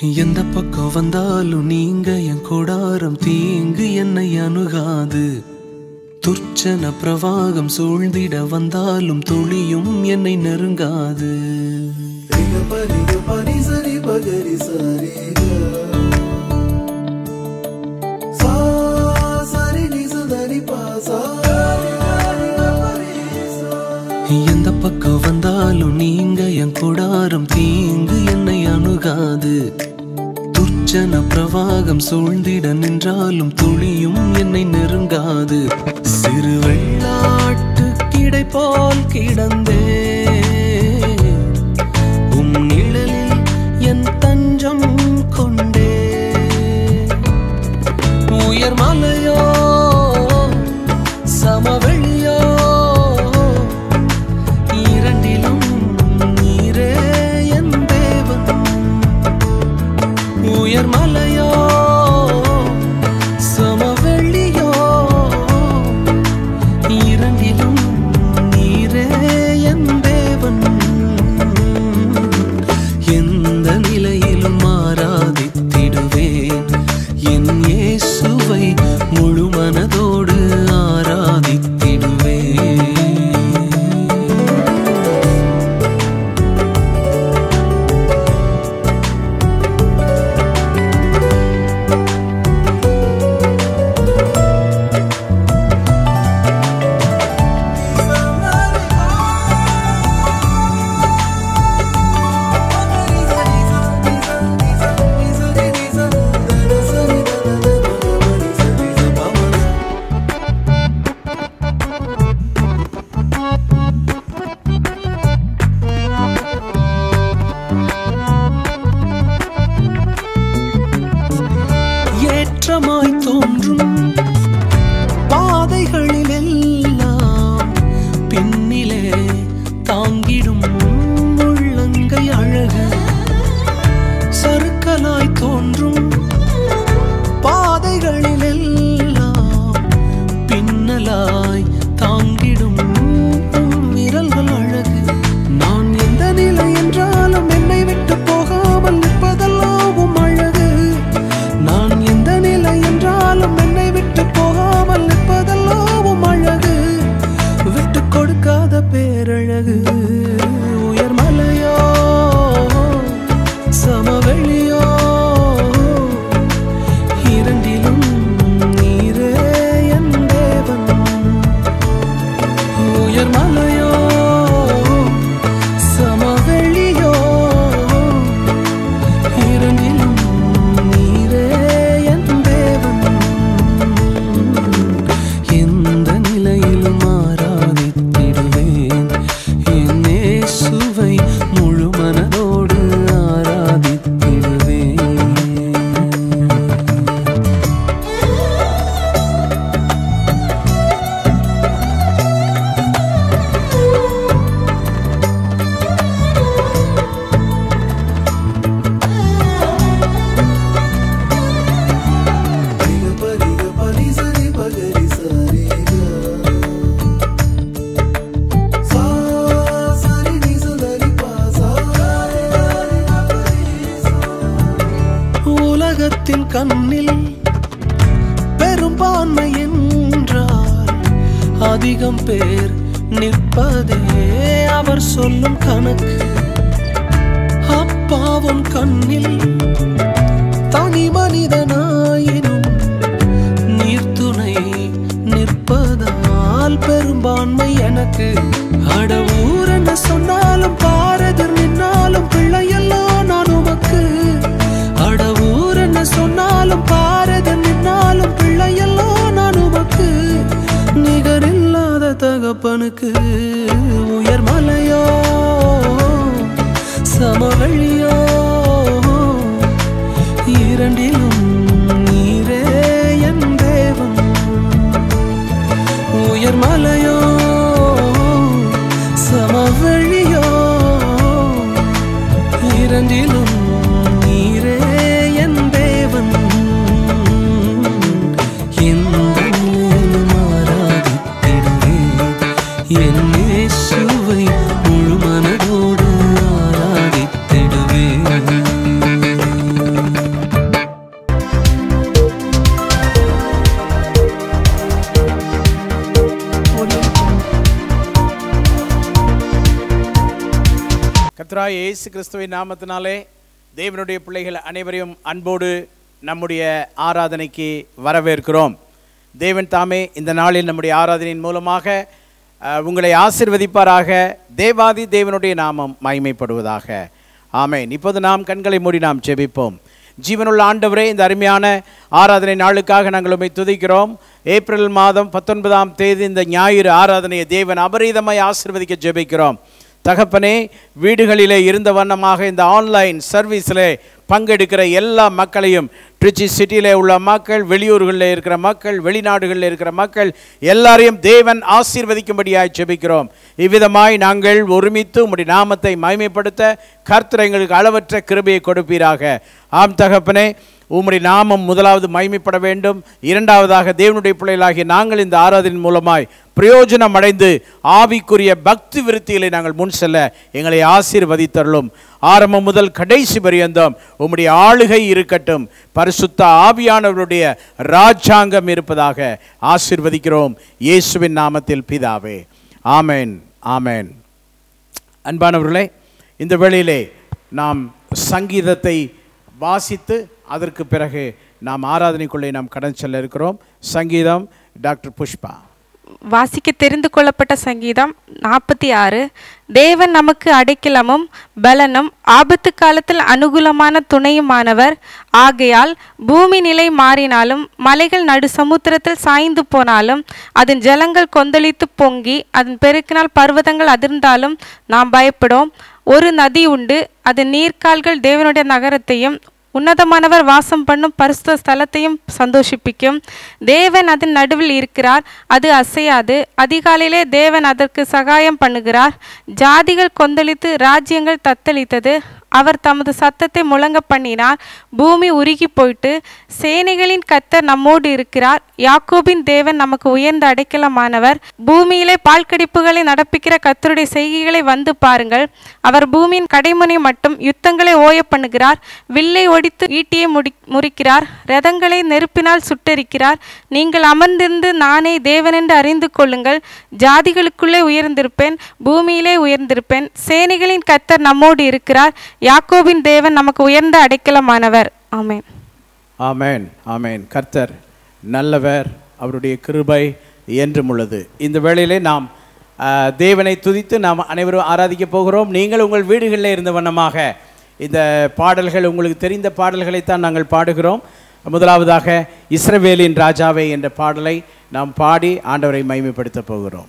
எந்த பக்கம் வந்தாலும் நீங்க என் கொடாரம் தீங்கு என்னை அணுகாது துர்ச்சன பிரவாகம் சூழ்ந்திட வந்தாலும் துளியும் என்னை நெருங்காது எந்த பக்கம் வந்தாலும் நீங்க என் கொடாரம் தீங்கு என்னை அணுகாது துர்ச்சன பிரவாகம் சூழ்ந்திட நின்றாலும் துளியும் என்னை நெருங்காது சிறு வெள்ளாட்டு கிடை போல் கிடந்தே உம் நிழலில் என் தஞ்சம் கொண்டே உயர் மலையோ சமவெளியோ இரண்டிலும் நீரே என் தேவன் உயர் மலையோ சமவெளியோ இரண்டிலும் நீரே என் தேவன் எந்த நிலையிலும் ஆராதித்திடுவேன் என் இயேசுவை முழு மனதோடு ஆராதித்திடுவேன் ஏற்றமாய் தோன்றும் பாதைகளில் எல்லாம் பின்னிலே தாங்கிடும் உள்ளங்கை அழகு சறுக்கலாய் தோன்றும் பாதைகளில் எல்லாம் பின்னலாய் தாங்கிடும் உம் விரல்கள் அழகு நான் எந்த நிலை என்றாலும் என்னை விட்டு போகாமல் நிற்பதெல்லாம் உம் அழகு நான் எந்த நிலை என்றாலும் என்னை விட்டு போகாமல் நிற்பதெல்லாம் உம் அழகு விட்டு கொடுக்காத பேரழகு உயர் மலையோ சமவெளியோ இரண்டிலும் நீரே என் தேவன் உயர் மலையோ சமவெளியோ இரண்டிலும் நீரே என் தேவன் எந்த நிலையிலும் ஆராதித்திடுவேன் என் இயேசுவை முழு மனதோடு ஆராதித்திடுவேன் உலகத்தின் கண்ணில் பெரும்பான்மை என்றால் அதிகம் பேர் நிற்பதே அவர் சொல்லும் கணக்கு அப்பாவும் கண்ணில் தனி மனிதனாயினும் நீர்த்துணை நிற்பதால் பெரும்பான்மை எனக்கு அட ஊர் என்ன சொன்னாலும் பாரதர் நின்னாலும் பிள்ளையெல்லாம் நான் உமக்கு அட ஊர் என்ன சொன்னாலும் பாரதர் நின்னாலும் பிள்ளையெல்லாம் நான் உமக்கு நிகரில்லாத தகப்பனுக்கு உயர் மலையோ சமவெளியோ இரண்டிலும் நீரே என் தேவன் உயர் மலையோ சமவெளியோ இரண்டிலும் நீரே என் தேவன் எந்த நிலையிலும் ஆராதித்திடுவேன் என் இயேசுவை முழு மனதோடு ஆராதித்திடுவேன் கர்த்தராகிய இயேசு கிறிஸ்துவின் நாமத்தினாலே தேவனுடைய பிள்ளைகள் அனைவரையும் அன்போடு நம்முடைய ஆராதனைக்கு வரவேற்கிறோம் தேவன் தாமே இந்த நாளில் நம்முடைய ஆராதனையின் மூலமாக அஹ், உங்களை ஆசிர்வதிப்பாராக தேவாதி தேவனுடைய நாமம் மகிமைப்படுவதாக ஆமென் இப்போது நாம் கண்களை மூடி நாம் ஜெபிப்போம் ஜீவனுள்ள ஆண்டவரே இந்த அருமையான ஆராதனை நாளுக்காக நாங்கள் உம்மை துதிக்கிறோம் ஏப்ரல் மாதம் பத்தொன்பதாம் தேதி இந்த ஞாயிறு ஆராதனையை தேவன் அபரீதமாய் ஆசீர்வதிக்க ஜெபிக்கிறோம் தகப்பனே வீடுகளிலே இருந்த வண்ணமாக இந்த ஆன்லைன் சர்வீஸில் பங்கெடுக்கிற எல்லா மக்களையும் ட்ரிச்சி சிட்டியில் உள்ள மக்கள் வெளியூர்களில் இருக்கிற மக்கள் வெளிநாடுகளில் இருக்கிற மக்கள் எல்லாரையும் தேவன் ஆசீர்வதிக்கும்படியாய் ஜெபிக்கிறோம் இவ்விதமாய் நாங்கள் ஒருமித்து உம்முடைய நாமத்தை மகிமைப்படுத்த கர்த்தர் எங்களுக்கு அளவற்ற கிருபையை கொடுப்பீராக ஆம் தகப்பனே உம்முடைய நாமம் முதலாவது மகிமைப்பட வேண்டும் இரண்டாவதாக தேவனுடைய பிள்ளைகளாகிய நாங்கள் இந்த ஆராதனை மூலமாய் பிரயோஜனம் அடைந்து ஆவிக்குரிய பக்தி விருத்திகளை நாங்கள் முன் செல்ல எங்களை ஆசீர்வதித்தருளும் ஆரம்பம் முதல் கடைசி பரியந்தம் உம்முடைய ஆளுகை இருக்கட்டும் பரிசுத்த ஆவியானவருடைய ராஜாங்கம் இருப்பதாக ஆசீர்வதிக்கிறோம் இயேசுவின் நாமத்தில் பிதாவே ஆமென் ஆமென் அன்பானவர்களே இந்த வேளையிலே நாம் சங்கீதத்தை வாசித்து அதற்கு பிறகு நாம் ஆராதனைக்குள்ளே நாம் கடன் செல்ல இருக்கிறோம் சங்கீதம் டாக்டர் புஷ்பா வாசிக்க தெரிந்து கொள்ளப்பட்ட சங்கீதம் நாற்பத்தி ஆறு தேவன் நமக்கு அடைக்கலமும் பலனும் ஆபத்து காலத்தில் அனுகூலமான துணையுமானவர் ஆகையால் பூமி நிலை மாறினாலும் மலைகள் நடு சமுத்திரத்தில் சாய்ந்து போனாலும் அதன் ஜலங்கள் கொந்தளித்து பொங்கி அதன் பெருக்கினால் பர்வதங்கள் அதிர்ந்தாலும் நாம் பயப்படோம் ஒரு நதி உண்டு அதன் நீர்க்கால்கள் தேவனுடைய நகரத்தையும் உன்னதமானவர் வாசம் பண்ணும் பரிசுத்த ஸ்தலத்தையும் சந்தோஷிப்பிக்கும் தேவன் அதன் நடுவில் இருக்கிறார் அது அசையாது அதிகாலையிலே தேவன் அதற்கு சகாயம் பண்ணுகிறார் ஜாதிகள் கொந்தளித்து ராஜ்யங்கள் தத்தளித்தது அவர் தமது சத்தத்தை முழங்க பண்ணினார் பூமி உருகி போயிட்டு சேனைகளின் கத்தர் நம்மோடு இருக்கிறார் யாக்கோபின் தேவன் நமக்கு உயர்ந்த அடைக்கலமானவர் பூமியிலே பால் கடிப்புகளை நடப்பிக்கிற கத்தருடைய செய்கைகளை வந்து பாருங்கள் அவர் பூமியின் கடைமுனை மட்டும் யுத்தங்களை ஓய பண்ணுகிறார் வில்லை ஒடித்து ஈட்டியை முடி முறிக்கிறார் ரதங்களை நெருப்பினால் சுட்டரிக்கிறார் நீங்கள் அமர்ந்திருந்து நானே தேவனென்று அறிந்து கொள்ளுங்கள் ஜாதிகளுக்குள்ளே உயர்ந்திருப்பேன் பூமியிலே உயர்ந்திருப்பேன் சேனைகளின் கத்தர் நம்மோடு இருக்கிறார் யாக்கோபின் தேவன் நமக்கு உயர்ந்த அடைக்கலமானவர் ஆமென் ஆமென் ஆமென் கர்த்தர் நல்லவர் அவருடைய கிருபை என்றும் உள்ளது இந்த வேளையிலே நாம் ஆ, தேவனை துதித்து நாம் அனைவரும் ஆராதிக்க போகிறோம் நீங்கள் உங்கள் வீடுகளில் இருந்த வண்ணமாக இந்த பாடல்கள் உங்களுக்கு தெரிந்த பாடல்களைத்தான் நாங்கள் பாடுகிறோம் முதலாவதாக இஸ்ரவேலின் ராஜாவே என்ற பாடலை நாம் பாடி ஆண்டவரை மகிமைப்படுத்த போகிறோம்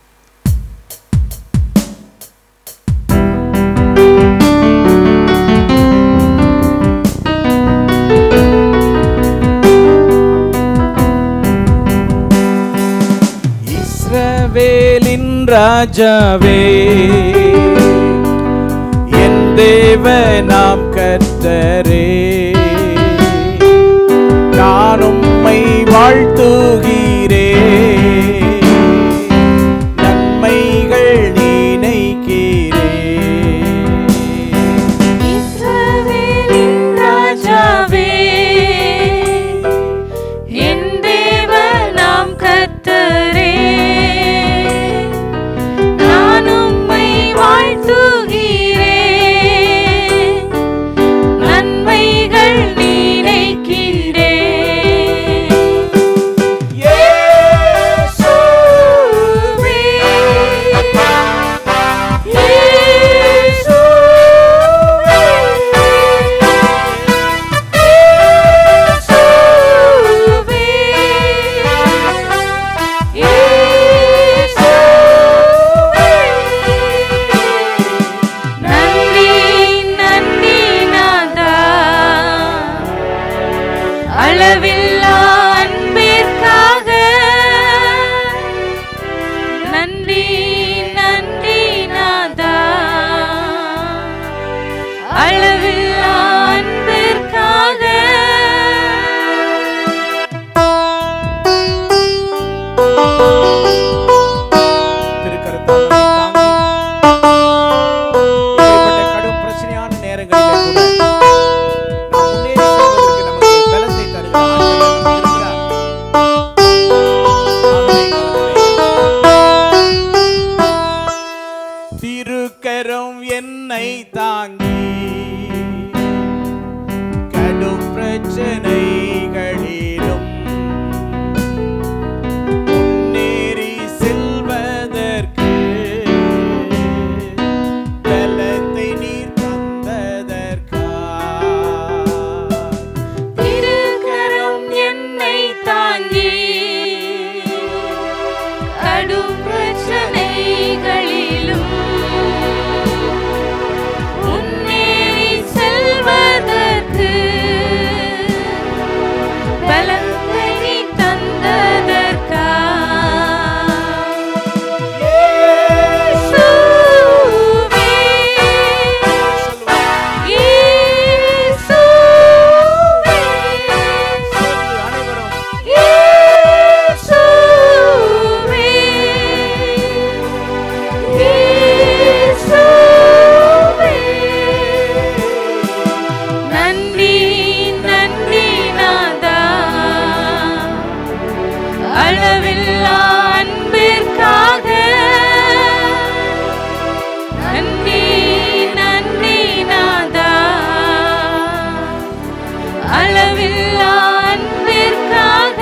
இஸ்ரவேலின் ராஜாவே என் தேவனாம் கர்த்தரே நான் உம்மை வாழ்த்துகிறே நன்மைகள் நினைக்கிறே இஸ்ரவேலின் ராஜாவே என் தேவனாம் கர்த்தரே நான் உம்மை வாழ்த்துகிறேன் நன்மைகள் நினைக்கிறேன் இயேசுவே நன்றி நன்றி நாதா அளவில்லா அன்பிற்காக நன்றி நன்றி நாதா அளவில்லா அன்பிற்காக திருக்கரத்தால் நம்மை தாங்கி, இப்படிப்பட்ட கடும் பிரச்சனையான நேரங்களிலே கூட நாம் முன்னேறி செல்வதற்கு நமக்கு பலத்தை தருகிற ஆண்டவர் நமக்கு இருக்கிறார். ஆகவே கலங்க வேண்டாம். என்னை தாங்கி கடும் பிரச்சனைகளிலும் முன்னேறி செல்வதற்கு பலத்தை நீர் தந்ததற்கா திருக்கரம் என்னை தாங்கி கடும் பிரச்சனைகளிலும் முன்னேறி செல்வதற்கு பலத்தை நீ தந்ததற்கா இயேசுவே இயேசுவே அனைவரும் இயேசுவே இயேசுவே நன்றி நன்றி நாதா அளவில்லா அன்பிற்காக நன்றி நன்றி நாதா அளவில்லா அன்பிற்காக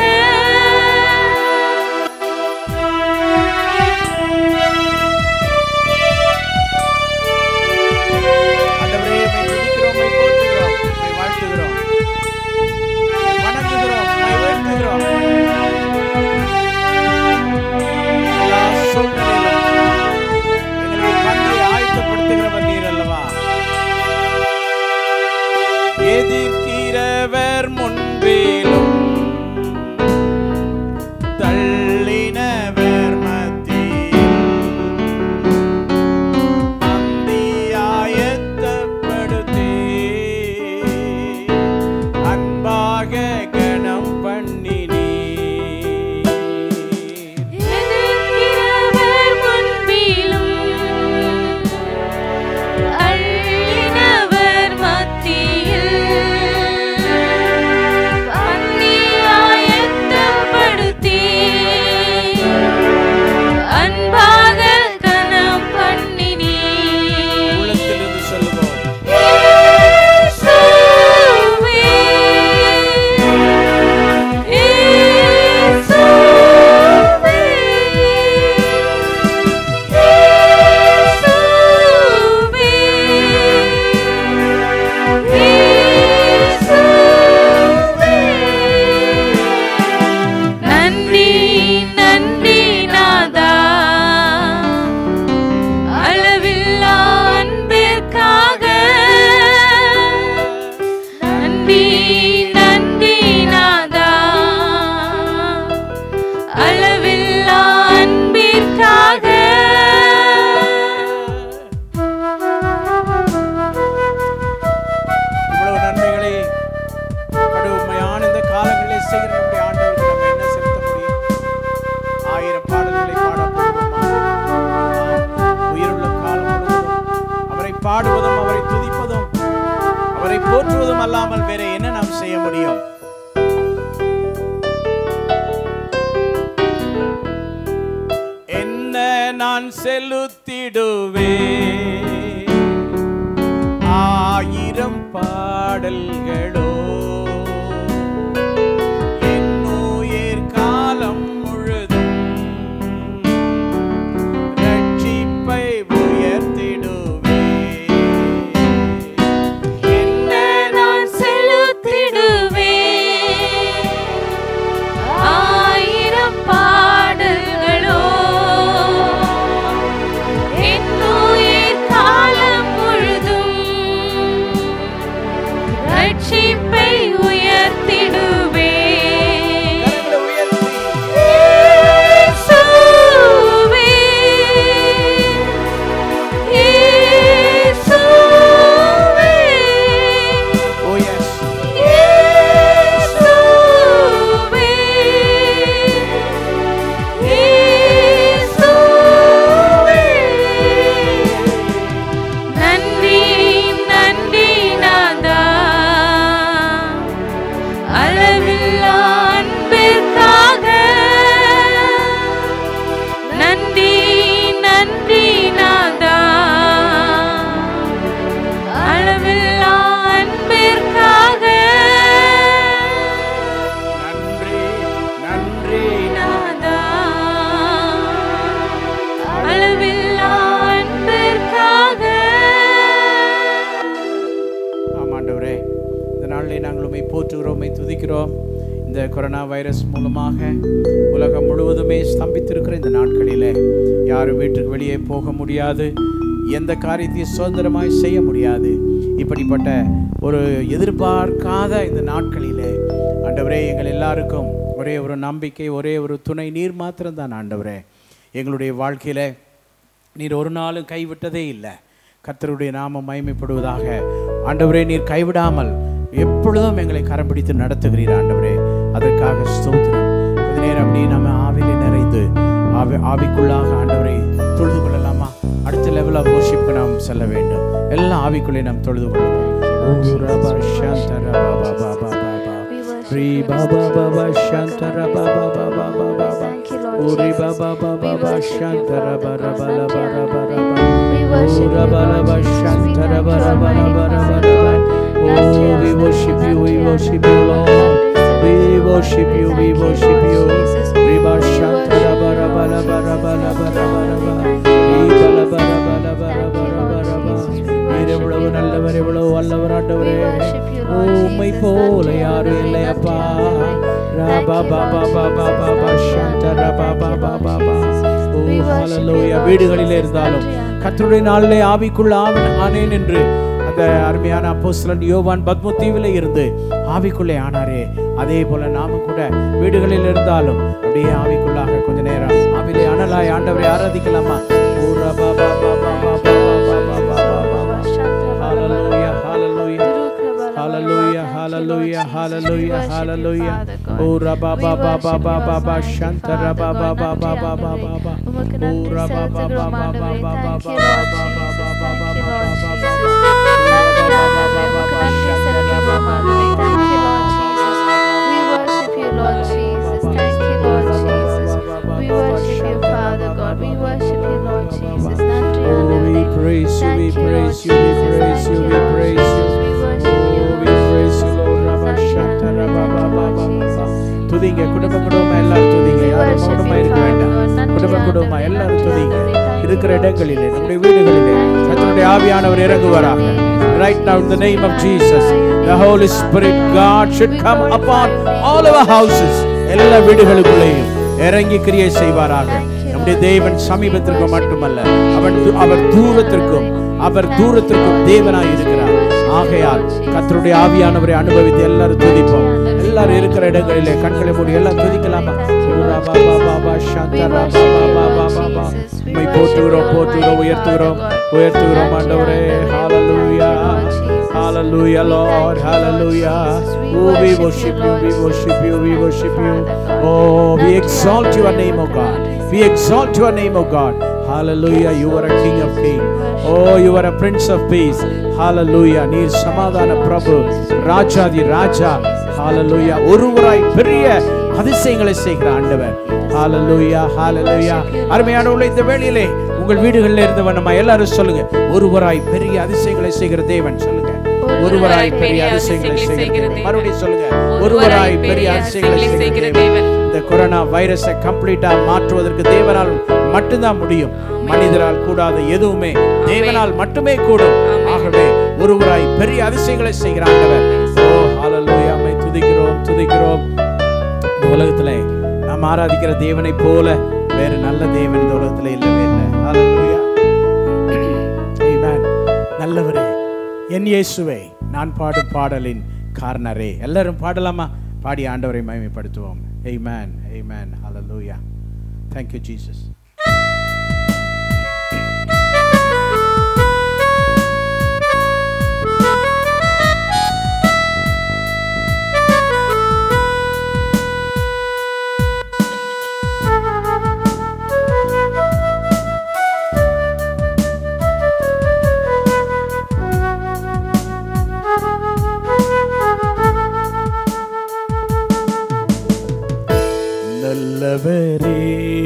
ஆண்டவரே உம்மை துதிக்கிறோம் உம்மை போற்றுகிறோம் உம்மை வாழ்த்துகிறோம் உம்மை வணங்குகிறோம் உம்மை உயர்த்துகிறோம் எல்லா சூழ்நிலையிலும் எங்களுடைய பந்தியை ஆயத்தப்படுத்துகிறவர் நீர் அல்லவா எதிர்க்கிறவர் முன்பிலும் தள்ளினவர் மத்தியில் பந்தியாயத்தப்படுத்தி அன்பாக கணம் பண்ணினீ எதிர்க்கிறவர் முன்பிலும் அள்ளினவர் மத்தியில் பந்தியாயத்தப்படுத்தி அன்பாக கனம் பண்ணினீ உள்ளத்திலிருந்து சொல்லுவோம் இயேசுவே இயேசுவே இயேசுவே இயேசுவே நன்றி நன்றி நாதா அளவில்லா அன்பிற்காக நன்றி நன்றி நாதா அளவில்லா அன்பிற்காக இவ்வளவு நன்மைகளை கடுமையான இந்த காலங்களிலே செய்கிற நம்முடைய ஆண்டவருக்கு நம்ம என்ன செலுத்த முடியும் ஆயிரம் பாடல்களை பாட போகிறோமா ஆம், உயிருள்ள காலம் முழுவதும் அவரை பாடுவதும் அவரை துதிப்பதும் அவரை போற்றுவதும் அல்லாமல் வேற என்ன நாம் செய்ய முடியும் என்ன நான் செலுத்திடுவே ஆயிரம் பாடல்களோ என் உயிர் காலம் முழுதும் ரட்சிப்பை உயர்த்திடுவே என்ன நான் செலுத்திடுவே ஆயிரம் பாடல்களோ என் உயிர் காலம் முழுதும் ரட்சிப்பை போற்றுகிறோம் உம்மை துதிக்கிறோம் இந்த கொரோனா வைரஸ் மூலமாக உலகம் முழுவதுமே ஸ்தம்பித்திருக்கிற இந்த நாட்களிலே யாரும் வீட்டுக்கு வெளியே போக முடியாது எந்த காரியத்தையும் சுதந்திரமாய் செய்ய முடியாது இப்படிப்பட்ட ஒரு எதிர்பார்க்காத இந்த நாட்களிலே ஆண்டவரே எங்கள் எல்லாருக்கும் ஒரே ஒரு நம்பிக்கை ஒரே ஒரு துணை நீர் மாத்திரம்தான் ஆண்டவரே எங்களுடைய வாழ்க்கையில நீர் ஒரு நாளும் கைவிட்டதே இல்லை கர்த்தருடைய நாமம் மகிமைப்படுவதாக ஆண்டவரே நீர் கைவிடாமல் எப்பொழுதும் எங்களை கரம் பிடித்து நடத்துகிறீர் ஆண்டவரே அதற்காக ஸ்தோத்திரம் கொஞ்ச நேரம் அப்படியே நம்ம ஆவிலே நிறைந்து ஆவி ஆவிக்குள்ளாக ஆண்டவரை தொழுது கொள்ளலாமா அடுத்த லெவல் ஆஃப் வர்ஷிப்க்கு நாம் செல்ல வேண்டும் எல்லாம் ஆவிக்குள்ளே நாம் தொழுது கொள்வோம் ஓ ரபா சாந்தர பாபா பாபா பாபா ஸ்ரீ பாபா பாபா சாந்தர பாபா பாபா பாபா பாபா ஓரி பாபா பாபா பாபா சாந்தர பாபா பாபா பாபா பாபா ஓ ரபா ரபா சாந்தர Baba Baba Baba Baba Oh, we worship you, we worship you, Lord. We worship you, we worship you. Riba shantara bara bara bara bara bara bara bara. Riba la bara bara bara bara bara bara. நீர் எவ்வளவு நல்லவர் எவ்வளவு வல்லவர் ஆண்டவரே ஓ, உம்மை போல யாரும் இல்லையப்பா ரபா பா பா பா பா பா பா சாந்தர பா பா பா பா பா ஓ ஹalleluya வீடுகளிலே இருந்தாலும் கர்த்தருடைய நாளிலே ஆவிக்குள்ள ஆவன் ஆனேன் என்று அந்த அருமையான அப்போஸ்தலன் யோவான் பத்மத்தீவிலே இருந்து ஆவிக்குள்ளே ஆனாரே அதே போல நாம கூட வீடுகளில் இருந்தாலும் அப்படியே ஆவிக்குள்ளாக கொஞ்ச நேரம் ஆவிலே அனலாய் ஆண்டவரை ஆராதிக்கலாமா ஓ ரபா பா பா பா பா பா பா பா பா பா பா பா ஹalleluya ஹalleluya Hallelujah, hallelujah, hallelujah, hallelujah. Oh, rabba ba ba ba ba ba ba shanta rabba ba ba ba ba ba ba ba. Oh, rabba ba ba ba ba ba ba ba ba ba ba ba ba ba ba ba ba ba. Oh, we praise you, we praise you, we praise you, we praise you. Oh, we praise you, Lord. Rabba shanta rabba ba ba ba ba ba. துதிங்க குடும்ப குடும்பமா எல்லாரும் துதிங்க யாரும் மௌனமா இருக்க வேண்டாம் குடும்ப குடும்பமா எல்லாரும் துதிங்க இருக்கிற இடங்களிலே நம்முடைய வீடுகளிலே கர்த்தருடைய ஆவியானவர் இறங்குவாராக right now in the name of Jesus the holy spirit god should come upon all our houses எல்லா வீடுகளுக்குள்ளேயும் இறங்கி கிரியை செய்வாராக நம்முடைய தேவன் சமீபத்திற்கும் மட்டுமல்ல அவன் து- அவர் தூரத்திற்கும் அவர் தூரத்திற்கும் தேவனாய் இருக்கிறார் ஆகையால் கர்த்தருடைய ஆவியானவரை அனுபவித்து எல்லாரும் துதிப்போம் எல்லாரும் இருக்கிற இடங்களிலே கண்களை மூடி எல்லாம் துதிக்கலாமா ஓரா பா பா பா பா சாந்தரா பா பா பா பா பா பா உம்மை போற்றுகிறோம் போற்றுகிறோம் உயர்த்துகிறோம் உயர்த்துகிறோம் ஆண்டவரே ஹalleluya hallelujah lord hallelujah oh we worship you we worship you we worship you oh we exalt your name oh god we exalt your name oh god hallelujah you are a king of kings oh you are a prince of peace hallelujah நீர் சமாதான பிரபு ராஜாதி ராஜா ஹalleluya ஒருவராய் பெரிய அதிசயங்களை செய்கிற ஆண்டவர் ஹalleluya hallelujah அருமையான உள்ள இந்த வேளையிலே உங்கள் வீடுகளில் இருந்தவனமா எல்லாரும் சொல்லுங்க ஒருவராய் பெரிய அதிசயங்களை செய்கிற தேவன் சொல்லுங்க ஒருவராய் பெரிய அதிசயங்களை செய்கிற தேவன் மறுபடியும் சொல்லுங்க ஒருவராய் பெரிய அதிசயங்களை செய்கிற தேவன் இந்த கொரோனா வைரஸை கம்ப்ளீட்டா மாற்றுவதற்கு தேவனால் மட்டும்தான் முடியும் மனிதரால் கூடாத எதுவுமே தேவனால் மட்டுமே கூடும் ஆகவே ஒருவராய் பெரிய அதிசயங்களை செய்கிற ஆண்டவர் ஓ ஹalleluya மை துதிக்கிறோம் துதிக்கிறோம் இந்த உலகத்துல நாம் ஆராதிக்கிற தேவனை போல வேறு நல்ல தேவன் இந்த உலகத்துல இல்லவே இல்லை ஹalleluya ஆமென் நல்லவரே என் இயேசுவே நான் பாடும் பாடலின் காரணரே எல்லாரும் பாடலாமா பாடி ஆண்டவரை மகிமைப்படுத்துவோம் ஆமென் ஆமென் ஹalleluya thank you jesus நல்லவரே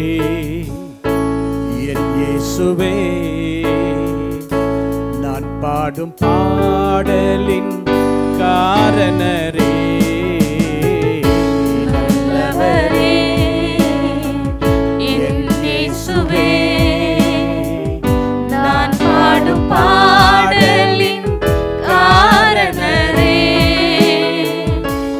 என் இயேசுவே நான் பாடும் பாடலின் காரணரே நல்லவரே, என் இயேசுவே, நான் பாடும் பாடலின் காரணரே.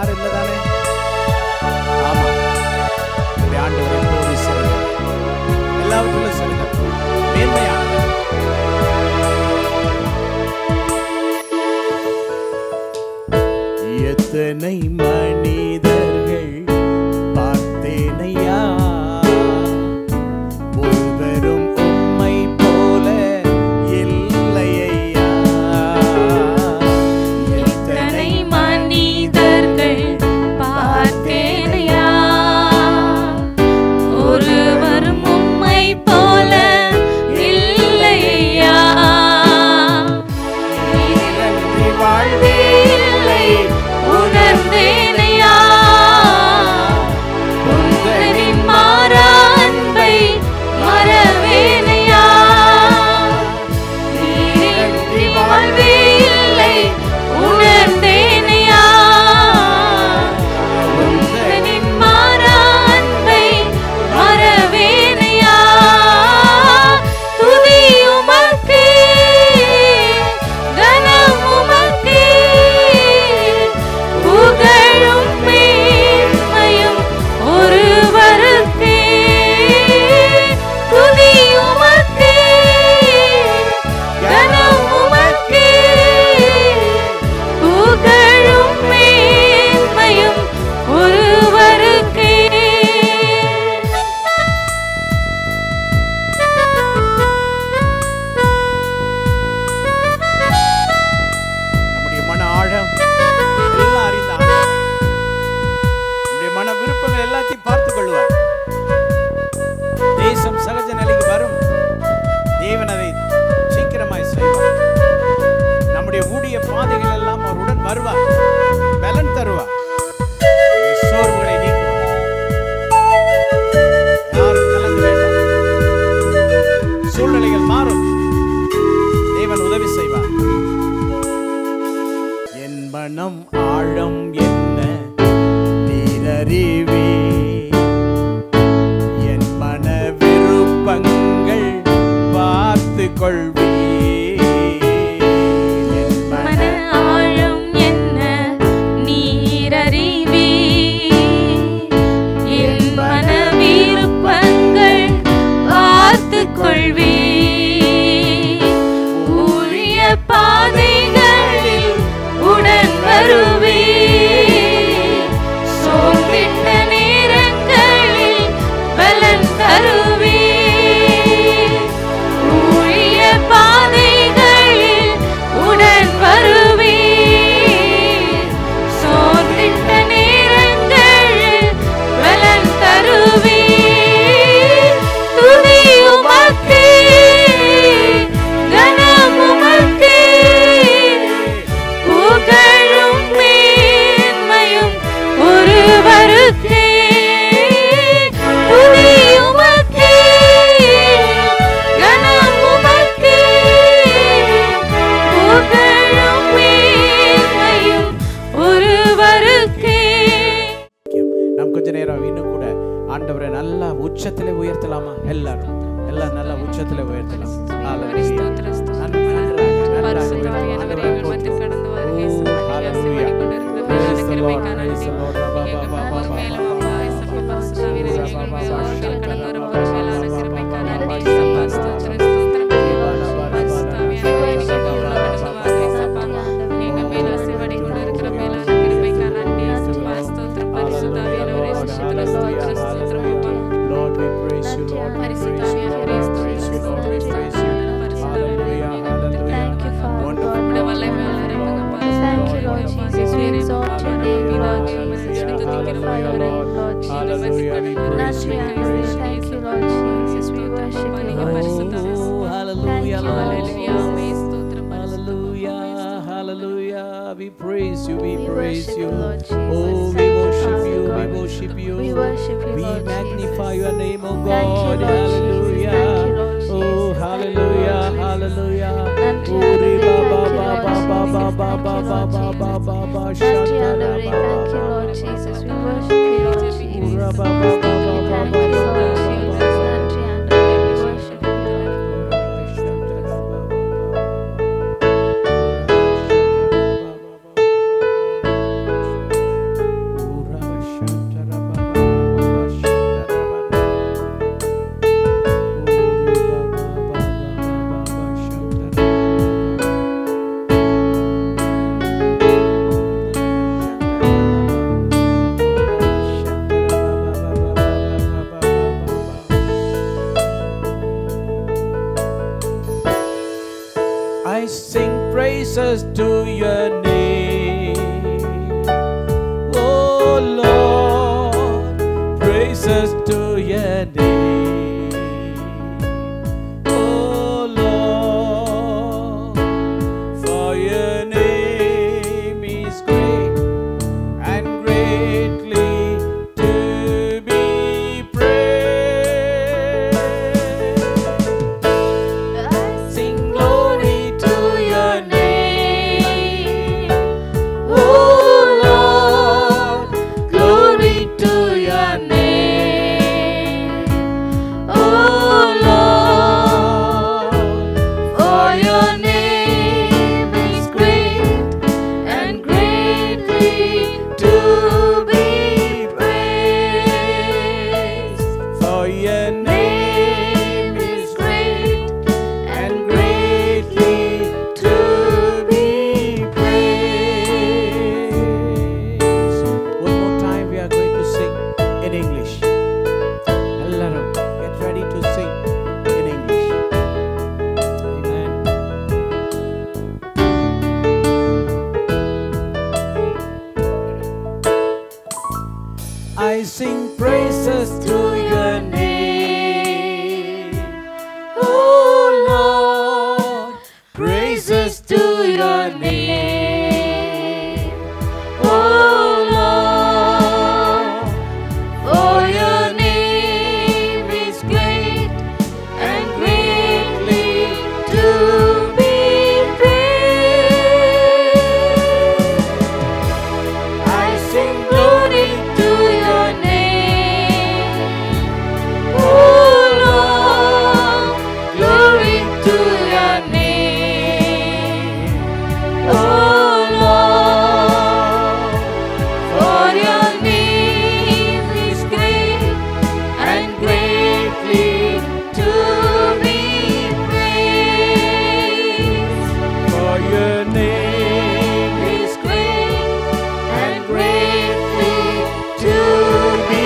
யாரும் இல்லை தானே ஆமா நம்முடைய ஆண்டவர் எப்போது சிறந்தவர் எல்லாவற்றிலும் சிறந்தவர் மேன்மையானவர் எத்தனை மனிதர்கள் பார்த்தேனையா ஒருவரும் உம்மை போல இல்லையா எத்தனை மனிதர்கள் பார்த்தேனையா ஒருவரும் உம்மை போல இல்லையா நீரன்றி வாழ்வே இல்லை உணர்ந்தேனையா உந்தனின் மாறா அன்பை மறவேனையா நீரின்றி வாழ்வே இல்லை உணர்ந்தேனையா உந்தனின் மாறா அன்பை மறவேனையா துதி உமக்கே கனம் உமக்கே புகழும் மேன்மையும் ஒருவருக்கே துதி உமக்கே கனம் உமக்கே புகழும் மேன்மையும் ஒருவருக்கே நம்முடைய மன ஆழம் எல்லாம் அறிந்த ஆண்டவர். நம்முடைய மன விருப்பங்கள் எல்லாத்தையும் பார்த்துக் கொள்வார் தேசம் சகஜ நிலைக்கு வரும் தேவன் அதை சீக்கிரமாய் செய்வார் நம்முடைய ஊழிய பாதைகள் எல்லாம் அவருடன் வருவார் பலன் தருவார் நம்முடைய சோர்வுகளை நீக்குவார் யாரும் கலங்க வேண்டாம் சூழ்நிலைகள் மாறும் தேவன் உதவி செய்வார் என் மனம் ஆழம் என்ன நீரறிவே என் மன விருப்பங்கள் பார்த்து கொள்வே என் மன மன ஆழம் என்ன நீரறிவே என் மன விருப்பங்கள் பார்த்துக் கொள்வே ஊழிய பாதைகளில் உடன் வருவே சோர்ந்திட்ட நேரங்களில் பலன் தருவே ஊழிய பாதைகளில் உடன் வருவே சோர்ந்திட்ட நேரங்களில் பலன் தருவே துதி உமக்கே கனம் உமக்கே புகழும் மேன்மையும் ஒருவருக்கே துதி உமக்கே கனம் உமக்கே புகழும் மேன்மையும் ஒருவருக்கே நாம் கொஞ்ச நேரம் இன்னும் கூட ஆண்டவரை நல்லா உச்சத்திலே உயர்த்தலாமா எல்லாரும் எல்லாம் நல்லா உச்சத்திலே உயர்த்தலாம் Hallelujah. நன்றாக, நன்றாக உயர்த்தலாம். ஆண்டவரை போற்றுவோம். Oh, hallelujah. Praise the Lord, praise the Lord. Ba, ba, ba, ba, ba, ba, ba, ba. Lord, we praise you, Lord. We praise you, Lord. We praise you, Lord. We praise you. Hallelujah, hallelujah. Thank you, Father Wonderful. God. Thank you, Lord Jesus. We exalt your name, Lord Jesus. We glorify your name, Lord Jesus. Hallelujah, we Lord, praise we you, we honor you. praise you. Thank you, Lord Jesus. We worship you, Lord Jesus. Oh, hallelujah, Thank you, Lord. Lord Hallelujah, hallelujah. We praise you, we We praise worship you. you, Lord Jesus. Oh, we Thank you, worship Father you, we God. worship you. We worship you, We Lord magnify Jesus. your name, oh Thank you, God. Lord Jesus. Hallelujah. Thank you, Lord Oh, Jesus. hallelujah, Thank you, Lord hallelujah. நன்றி Uri ஆண்டவரே, ba ba thank you, ba Lord ba ba Jesus. ba ba Thank ba you, ba Lord ba ba ba Jesus. ba Nandri shantara ஆண்டவரே, ba ba thank you, ba Lord ba Jesus. ba We ba. worship you, Lord Jesus. Ura ba ba ba ba ba Thank ba you, ba Lord ba Jesus. ba ba. நன்றி ஆண்டவரே, we worship you, Lord. greatly to be praised. Sing glory to your name, oh Lord, glory to your name, oh Lord, for your name is great and greatly to be praised. For your Name is great and greatly to be praised. One more time, we are going to sing in English. எல்லாரும் get ready to sing in English. Amen. I sing praises to your name, oh Lord. Praises to your name, Oh Lord, for your name is great and greatly to be praised. I sing glory to your name, oh Lord, glory to your name, oh Lord, for your name is great and greatly to be praised. for your name Is great and greatly to be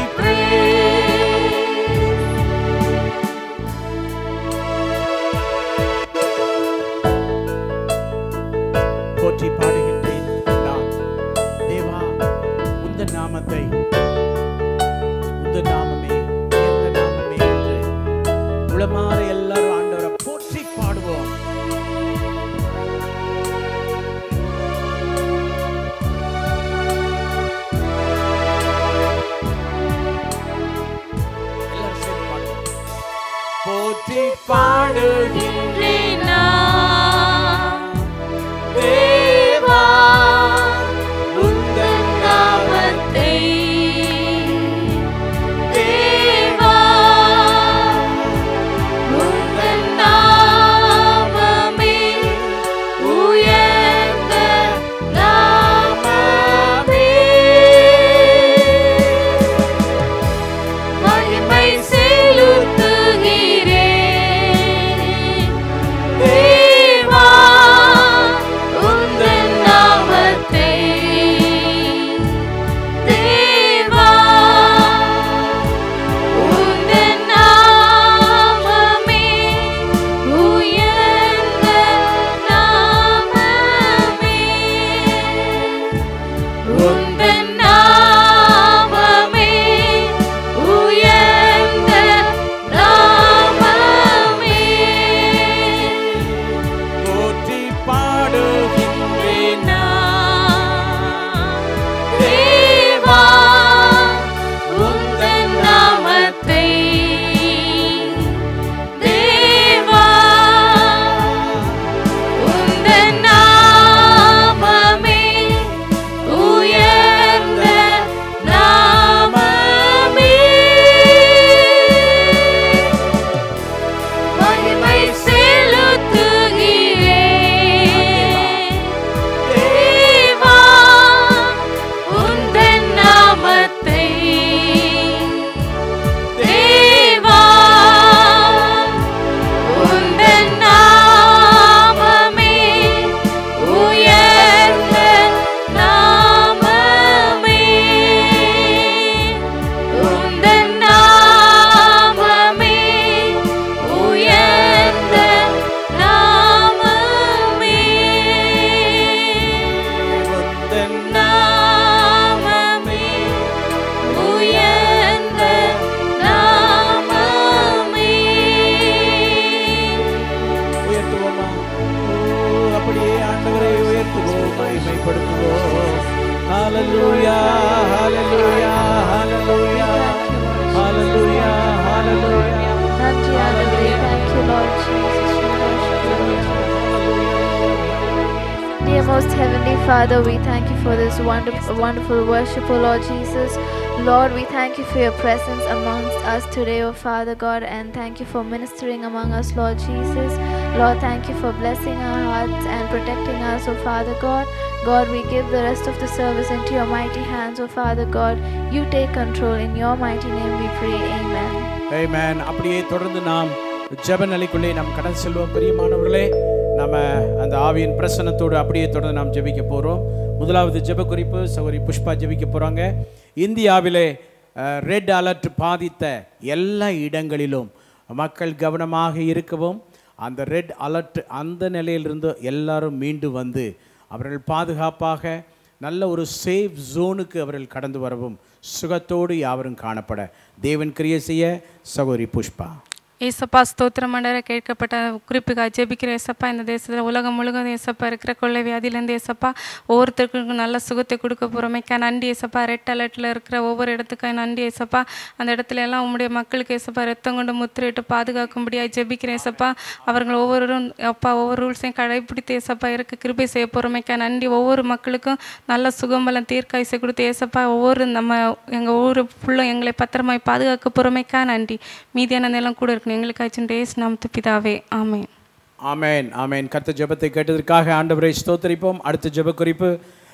praised. போற்றி பாடுகின்றேன் நான் தேவா உந்த நாமத்தை உந்த நாமமே உயர்ந்த நாமமே என்று உளமாற எல்லாரும் ஆண்டவரை போற்றி பாடுவோம் எல்லாரும் சேர்ந்து பாடுவோம் போற்றி பாடுகின்றேன் தேவா உந்தன் நாமத்தை தேவா உந்தன் நாமமே உயர்ந்த நாமமே மகிமை செலுத்துகிறேன் Most Heavenly Father, we thank you for this wonderful, wonderful worship, O Lord Jesus. Lord, we thank you for your presence amongst us today, O Father God, and thank you for ministering among us, Lord Jesus. Lord, thank you for blessing our hearts and protecting us, O Father God. God, we give the rest of the service into your mighty hands, O Father God. You take control. In your mighty name we pray. Amen. Amen. அப்படியே தொடர்ந்து நாம் ஜெப நிலைக்குள்ளே நாம் கடந்து செல்வோம் பிரியமானவர்களே நம்ம அந்த ஆவியின் பிரசன்னத்தோடு அப்படியே தொடர்ந்து நாம் ஜெபிக்க போகிறோம் முதலாவது ஜெப குறிப்பு சகோதரி புஷ்பா ஜெபிக்க போகிறாங்க இந்தியாவிலே ரெட் அலர்ட் பாதித்த எல்லா இடங்களிலும் மக்கள் கவனமாக இருக்கவும் அந்த ரெட் அலர்ட் அந்த நிலையிலிருந்து எல்லாரும் மீண்டு வந்து அவர்கள் பாதுகாப்பாக நல்ல ஒரு சேஃப் ஜோனுக்கு அவர்கள் கடந்து வரவும் சுகத்தோடு யாவரும் காணப்பட தேவன் கிரியை செய்ய சகோதரி புஷ்பா ஏசப்பா ஸ்தோத்திரம் மண்டல கேட்கப்பட்ட குறிப்புக்காக ஜெபிக்கிற ஏசப்பா இந்த தேசத்தில் உலகம் முழுவதும் ஏசப்பா இருக்கிற கொள்ளை வியாதியிலேருந்து ஏசப்பா ஒவ்வொருத்தருக்கும் நல்ல சுகத்தை கொடுக்க போகிறோமைக்கா நன்றி ஏசப்பா ரெட் அலர்ட்டில் இருக்கிற ஒவ்வொரு இடத்துக்காக நன்றி ஏசப்பா அந்த இடத்துல எல்லாம் உங்களுடைய மக்களுக்கு ஏசப்பா ரத்தம் கொண்டு முத்திரையிட்டு பாதுகாக்கும்படியாக ஜெபிக்கிறேன் ஏசப்பா அவர்கள் ஒவ்வொருவரும் அப்பா ஒவ்வொரு ரூல்ஸையும் கடைபிடித்து ஏசப்பா இருக்க கிருபை செய்ய போகிறோமைக்கா நன்றி ஒவ்வொரு மக்களுக்கும் நல்ல சுகம்பலம் தீர்க்காய்ச்சி கொடுத்து ஏசப்பா ஒவ்வொரு நம்ம எங்கள் ஊர் ஃபுல்லும் எங்களை பத்திரமாய் பாதுகாக்க போகிறோமைக்கா நன்றி மீதியான நிலம் கூட இருக்கணும் எங்களுக்காச்சும் டேஸ் நாமத்து பிதாவே ஆமென் ஆமேன் ஆமேன் கர்த்த ஜெபத்தை கேட்டதற்காக ஆண்டவரை ஸ்தோத்தரிப்போம் அடுத்த ஜெப குறிப்பு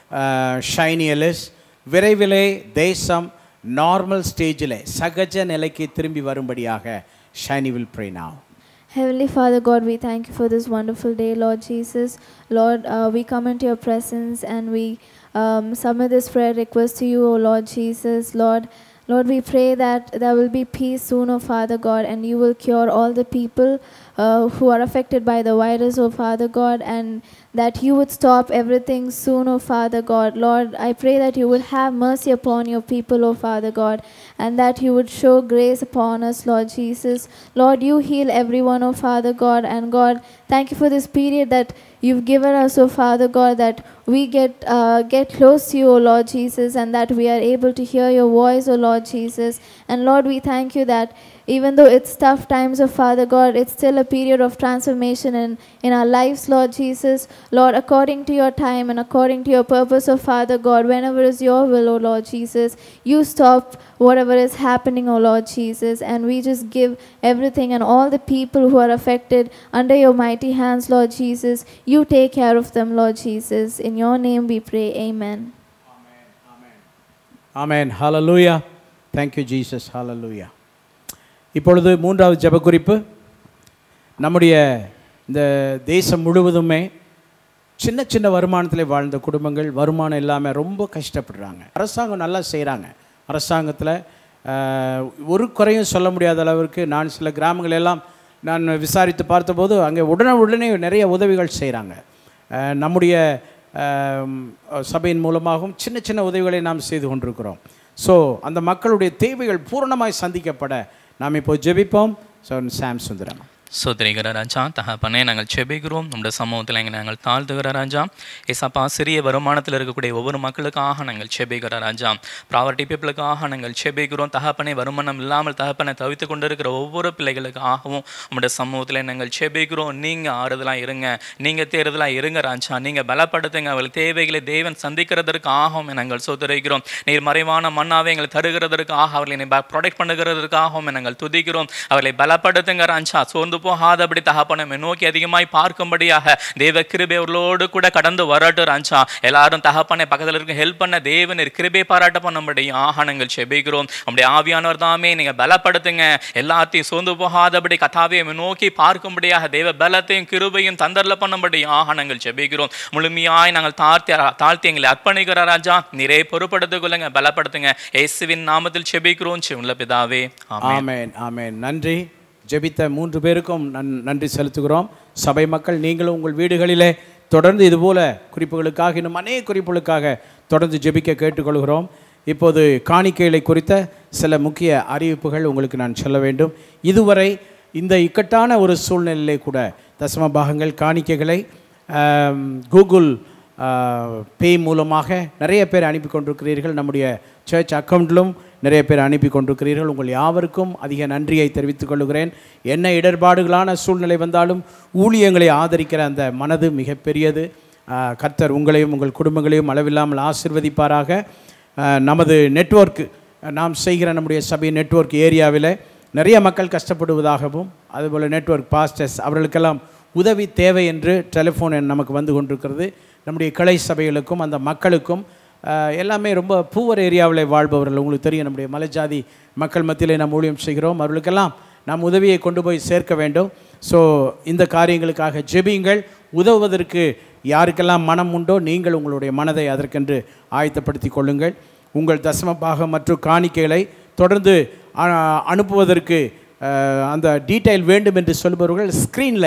ஷைனி எலிஸ் விரைவிலே தேசம் நார்மல் ஸ்டேஜில் சகஜ நிலைக்கு திரும்பி வரும்படியாக Shiny will pray now Heavenly Father God, we thank you for this wonderful day, Lord Jesus. Lord, uh, we come into your presence and we um, submit this prayer request to you, O Lord Jesus. Lord, Lord, we pray that there will be peace soon, O Father God, and you will cure all the people uh, who are affected by the virus, O Father God, and that you would stop everything soon, O Father God. Lord, I pray that you would have mercy upon your people, O Father God, and that you would show grace upon us, Lord Jesus. Lord, you heal everyone, O Father God, and God, thank you for this period that you've given us, O Father God, that we get uh, get close to you, O Lord Jesus, and that we are able to hear your voice, O Lord Jesus. And Lord, we thank you that even though it's tough times, O Father God, it's still a period of transformation in, in our lives, Lord Jesus. Lord, according to your time and according to your purpose, O Father God, whenever is your will, O Lord Jesus, you stop whatever is happening, O Lord Jesus, and we just give everything and all the people who are affected under your mighty hands, Lord Jesus. You take care of them, Lord Jesus. In your name we pray. Amen. Amen hallelujah thank you Jesus hallelujah இப்பொழுது மூன்றாவது ஜெப குறிப்பு நம்முடைய இந்த தேசம் முழுவதுமே சின்ன சின்ன வருமானத்தில் வாழ்ந்த குடும்பங்கள் வருமானம் இல்லாமல் ரொம்ப கஷ்டப்படுறாங்க அரசாங்கம் நல்லா செய்கிறாங்க அரசாங்கத்தில் ஒரு குறையும் சொல்ல முடியாத அளவிற்கு நான் சில கிராமங்கள் எல்லாம் நான் விசாரித்து பார்த்தபோது அங்கே உடனே உடனே நிறைய உதவிகள் செய்கிறாங்க நம்முடைய ஆம், சபையின் மூலமாகவும் சின்ன சின்ன உதவிகளை நாம் செய்து கொண்டிருக்கிறோம் ஸோ அந்த மக்களுடைய தேவைகள் பூரணமாய் சந்திக்கப்பட நாம் இப்போ ஜெபிப்போம் ஸோ சாம் சுந்தரம் சோதரிகிற ராஜா தகப்பனே நாங்கள் செபிக்கிறோம் நம்முடைய சமூகத்தில் எங்களை நாங்கள் தாழ்த்துகிற ராஜா ஏசப்பா சிறிய வருமானத்தில் இருக்கக்கூடிய ஒவ்வொரு மக்களுக்காக நாங்கள் செபிக்கிற ராஜா ப்ராவர்ட்டி பீப்புளுக்காக நாங்கள் செபிக்கிறோம் தகப்பனே வருமானம் இல்லாமல் தகப்பனை தவித்து கொண்டிருக்கிற ஒவ்வொரு பிள்ளைகளுக்காகவும் நம்முடைய சமூகத்தில் நாங்கள் செபிக்கிறோம் நீங்கள் ஆறுதலாக இருங்க நீங்கள் தேறுதலாக இருங்க ராஜா நீங்கள் பலப்படுத்துங்க அவள் தேவைகளை தேவன் சந்திக்கிறதற்காகவும் நாங்கள் சோதரிக்கிறோம் நீர் மறைவான மண்ணாவை எங்களை தருகிறதற்காக அவர்களை ப்ரொடெக்ட் பண்ணுகிறதற்காகவும் நாங்கள் துதிக்கிறோம் அவர்களை பலப்படுத்துங்க ராஜா சோர்ந்து போகாதபடி தகப்பனை நோக்கி அதிகமாய் பார்க்கும்படியாக தேவ கிருபை அவர்களோடு கூட கடந்து வரட்டும் ராஜா எல்லாரும் தகப்பனை பக்கத்தில் இருக்க ஹெல்ப் பண்ண தேவனர் கிருபை பாராட்ட பண்ணும்படி ஆகணங்கள் செபிக்கிறோம் நம்முடைய ஆவியானவர் தாமே நீங்கள் பலப்படுத்துங்க எல்லாத்தையும் சோர்ந்து போகாதபடி கதாவை நோக்கி பார்க்கும்படியாக தேவ பலத்தையும் கிருபையும் தந்தரல பண்ணும்படி ஆகணங்கள் செபிக்கிறோம் முழுமையாய் நாங்கள் தாழ்த்தி தாழ்த்தி எங்களை அர்ப்பணிக்கிற ராஜா நிறைய பொறுப்படுத்திக் கொள்ளுங்க பலப்படுத்துங்க இயேசுவின் நாமத்தில் செபிக்கிறோம் சிவனுள்ள பிதாவே ஆமென் ஆமென் ஆமென் நன்றி ஜெபித்த மூன்று பேருக்கும் நன் நன்றி செலுத்துகிறோம் சபை மக்கள் நீங்களும் உங்கள் வீடுகளிலே தொடர்ந்து இதுபோல குறிப்புகளுக்காக இன்னும் அநேக குறிப்புகளுக்காக தொடர்ந்து ஜெபிக்க கேட்டுக்கொள்கிறோம் இப்போது காணிக்கைகளை குறித்த சில முக்கிய அறிவிப்புகள் உங்களுக்கு நான் சொல்ல வேண்டும் இதுவரை இந்த இக்கட்டான ஒரு சூழ்நிலையிலே கூட தசம பாகங்கள் காணிக்கைகளை ஆம், கூகுள் பே மூலமாக நிறைய பேர் அனுப்பி கொண்டிருக்கிறீர்கள் நம்முடைய சர்ச் அக்கௌண்ட்டிலும் நிறைய பேர் அனுப்பி கொண்டிருக்கிறீர்கள் உங்கள் யாவருக்கும் அதிக நன்றியை தெரிவித்துக் கொள்கிறேன் என்ன இடர்பாடுகளான சூழ்நிலை வந்தாலும் ஊழியங்களை ஆதரிக்கிற அந்த மனது மிகப்பெரியது ஆஹ், கர்த்தர் உங்களையும் உங்கள் குடும்பங்களையும் அளவில்லாமல் ஆசிர்வதிப்பாராக ஆஹ், நமது நெட்வொர்க் நாம் செய்கிற நம்முடைய சபை நெட்வொர்க் ஏரியாவில் நிறைய மக்கள் கஷ்டப்படுவதாகவும் அதுபோல் நெட்வொர்க் பாஸ்டர்ஸ் அவர்களுக்கெல்லாம் உதவி தேவை என்று டெலிஃபோன் எண் நமக்கு வந்து கொண்டிருக்கிறது நம்முடைய கிளை சபைகளுக்கும் அந்த மக்களுக்கும் ஆஹ், எல்லாமே ரொம்ப பூவர் ஏரியாவில் வாழ்பவர்கள் உங்களுக்கு தெரியும் நம்முடைய மலைஜாதி மக்கள் மத்தியிலே நாம் ஊழியம் செய்கிறோம் அவர்களுக்கெல்லாம் நாம் உதவியை கொண்டு போய் சேர்க்க வேண்டும் ஸோ இந்த காரியங்களுக்காக ஜெபியுங்கள் உதவுவதற்கு யாருக்கெல்லாம் மனம் உண்டோ நீங்கள் உங்களுடைய மனதை அதற்கென்று ஆயத்தப்படுத்தி கொள்ளுங்கள் உங்கள் தசம பாகம் மற்றும் காணிக்கைகளை தொடர்ந்து ஆ, அனுப்புவதற்கு அஹ், அந்த டீட்டெயில் வேண்டும் என்று சொல்பவர்கள் ஸ்க்ரீனில்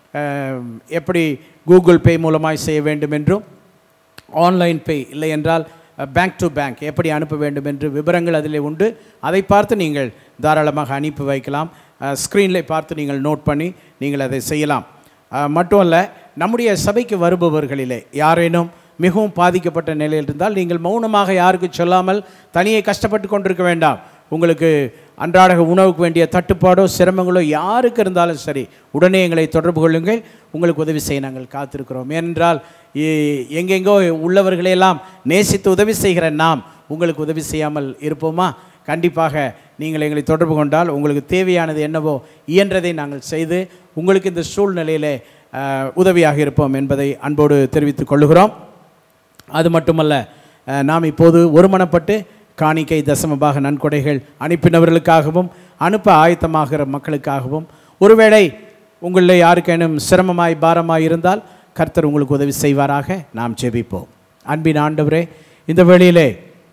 எப்படி கூகுள் பே மூலமாய் செய்ய வேண்டும் என்றும் ஆன்லைன் பே இல்லை என்றால் பேங்க் டு பேங்க் எப்படி அனுப்ப வேண்டும் என்று விவரங்கள் அதில் உண்டு அதை பார்த்து நீங்கள் தாராளமாக அனுப்பி வைக்கலாம் ஸ்க்ரீனில் பார்த்து நீங்கள் நோட் பண்ணி நீங்கள் அதை செய்யலாம் அஹ், மட்டும் அல்ல நம்முடைய சபைக்கு வருபவர்களிலே யாரேனும் மிகவும் பாதிக்கப்பட்ட நிலையில் இருந்தால் நீங்கள் மௌனமாக யாருக்கு சொல்லாமல் தனியே கஷ்டப்பட்டு கொண்டிருக்க வேண்டாம் உங்களுக்கு அன்றாட உணவுக்கு வேண்டிய தட்டுப்பாடோ சிரமங்களோ யாருக்கு இருந்தாலும் சரி உடனே எங்களை தொடர்பு கொள்ளுங்கள் உங்களுக்கு உதவி செய்ய நாங்கள் காத்திருக்கிறோம் ஏனென்றால் எ- எங்கெங்கோ உள்ளவர்களையெல்லாம் நேசித்து உதவி செய்கிற நாம் உங்களுக்கு உதவி செய்யாமல் இருப்போமா கண்டிப்பாக நீங்கள் எங்களை தொடர்பு கொண்டால் உங்களுக்கு தேவையானது என்னவோ இயன்றதை நாங்கள் செய்து உங்களுக்கு இந்த சூழ்நிலையிலே அஹ், உதவியாக இருப்போம் என்பதை அன்போடு தெரிவித்துக் கொள்ளுகிறோம் அது மட்டுமல்ல அஹ், நாம் இப்போது ஒருமனப்பட்டு காணிக்கை தசமபாக நன்கொடைகள் அனுப்பினவர்களுக்காகவும் அனுப்ப ஆயத்தமாகிற மக்களுக்காகவும் ஒருவேளை உங்களில் யாருக்கேனும் சிரமமாய் பாரமாய் இருந்தால் கர்த்தர் உங்களுக்கு உதவி செய்வாராக நாம் ஜெபிப்போம் அன்பின் ஆண்டவரே இந்த வேளையிலே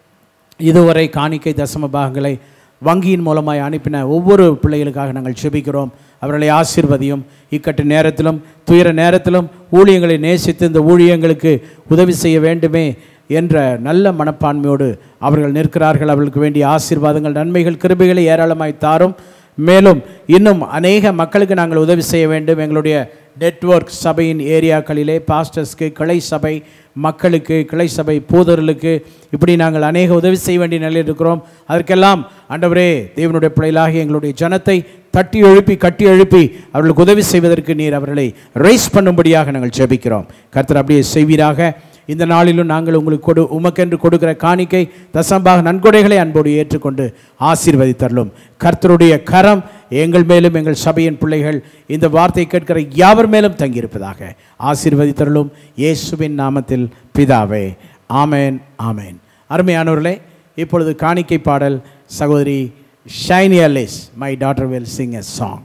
இதுவரை காணிக்கை தசம பாகங்களை வங்கியின் மூலமாய் அனுப்பின ஒவ்வொரு பிள்ளைகளுக்காக நாங்கள் செபிக்கிறோம் அவர்களை ஆசீர்வதியும் இக்கட்டு நேரத்திலும் துயர நேரத்திலும் ஊழியங்களை நேசித்து இந்த ஊழியங்களுக்கு உதவி செய்ய வேண்டுமே என்ற நல்ல மனப்பான்மையோடு அவர்கள் நிற்கிறார்கள் அவர்களுக்கு வேண்டிய ஆசீர்வாதங்கள் நன்மைகள் கிருபைகளை ஏராளமாய் தாரும் மேலும் இன்னும் அநேக மக்களுக்கு நாங்கள் உதவி செய்ய வேண்டும் எங்களுடைய நெட்வொர்க் சபையின் ஏரியாக்களிலே பாஸ்டர்ஸ்க்கு கிளை சபை மக்களுக்கு கிளை சபை போதர்களுக்கு இப்படி நாங்கள் அநேக உதவி செய்ய வேண்டிய நிலையில் இருக்கிறோம் அதற்கெல்லாம் ஆண்டவரே தேவனுடைய பிள்ளைகளாகி எங்களுடைய ஜனத்தை தட்டி எழுப்பி கட்டி எழுப்பி அவர்களுக்கு உதவி செய்வதற்கு நீர் அவர்களை ரைஸ் பண்ணும்படியாக நாங்கள் ஜெபிக்கிறோம் கர்த்தர் அப்படியே செய்வீராக இந்த நாளிலும் நாங்கள் உங்களுக்கு கொடு உமக்கென்று கொடுக்கிற காணிக்கை தசம்பாக நன்கொடைகளை அன்போடு ஏற்றுக்கொண்டு ஆசீர்வதித்தரலும் கர்த்தருடைய கரம் எங்கள் மேலும் எங்கள் சபையின் பிள்ளைகள் இந்த வார்த்தை கேட்கிற யாவர் மேலும் தங்கியிருப்பதாக ஆசீர்வதித்தரலும் இயேசுவின் நாமத்தில் பிதாவே ஆமேன் ஆமேன் அருமையானவர்களே இப்பொழுது காணிக்கை பாடல் சகோதரி Shiny Alice my daughter will sing a song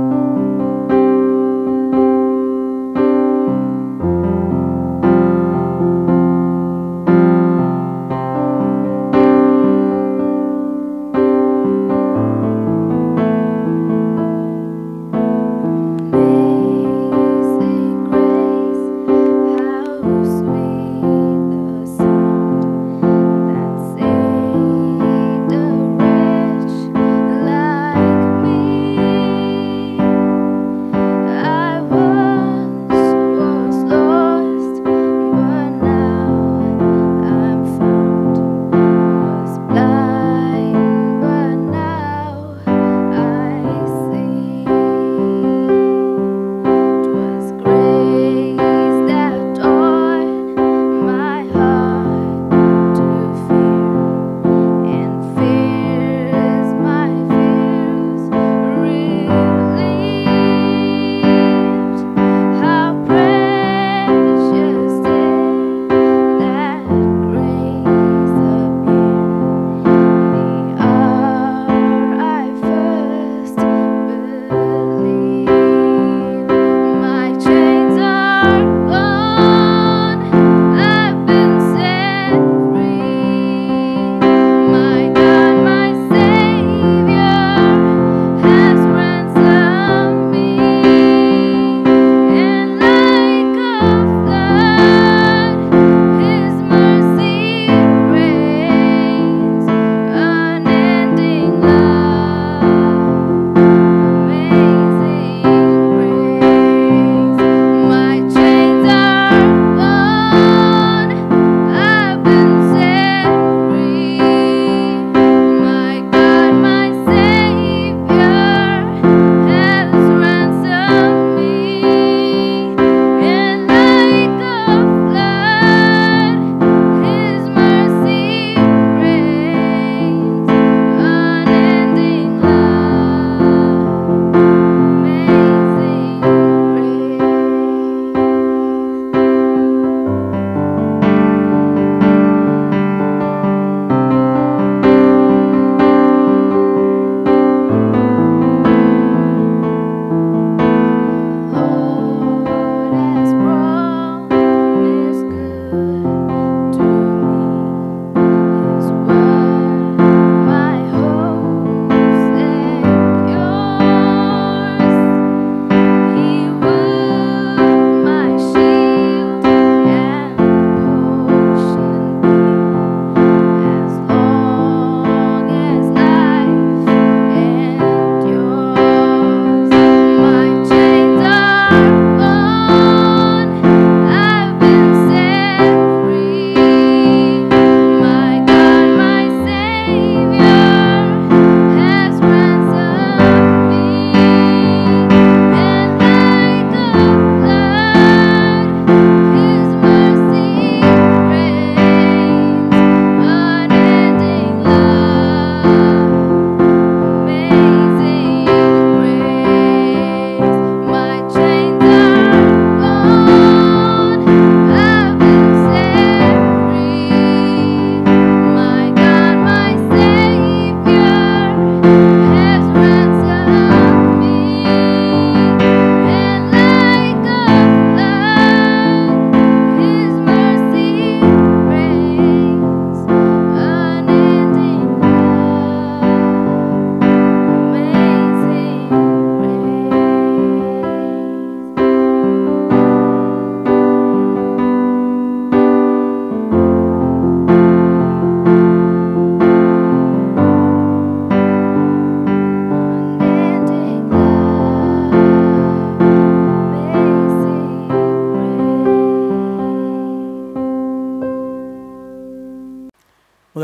Amazing grace, how sweet the sound that saved a wretch like me.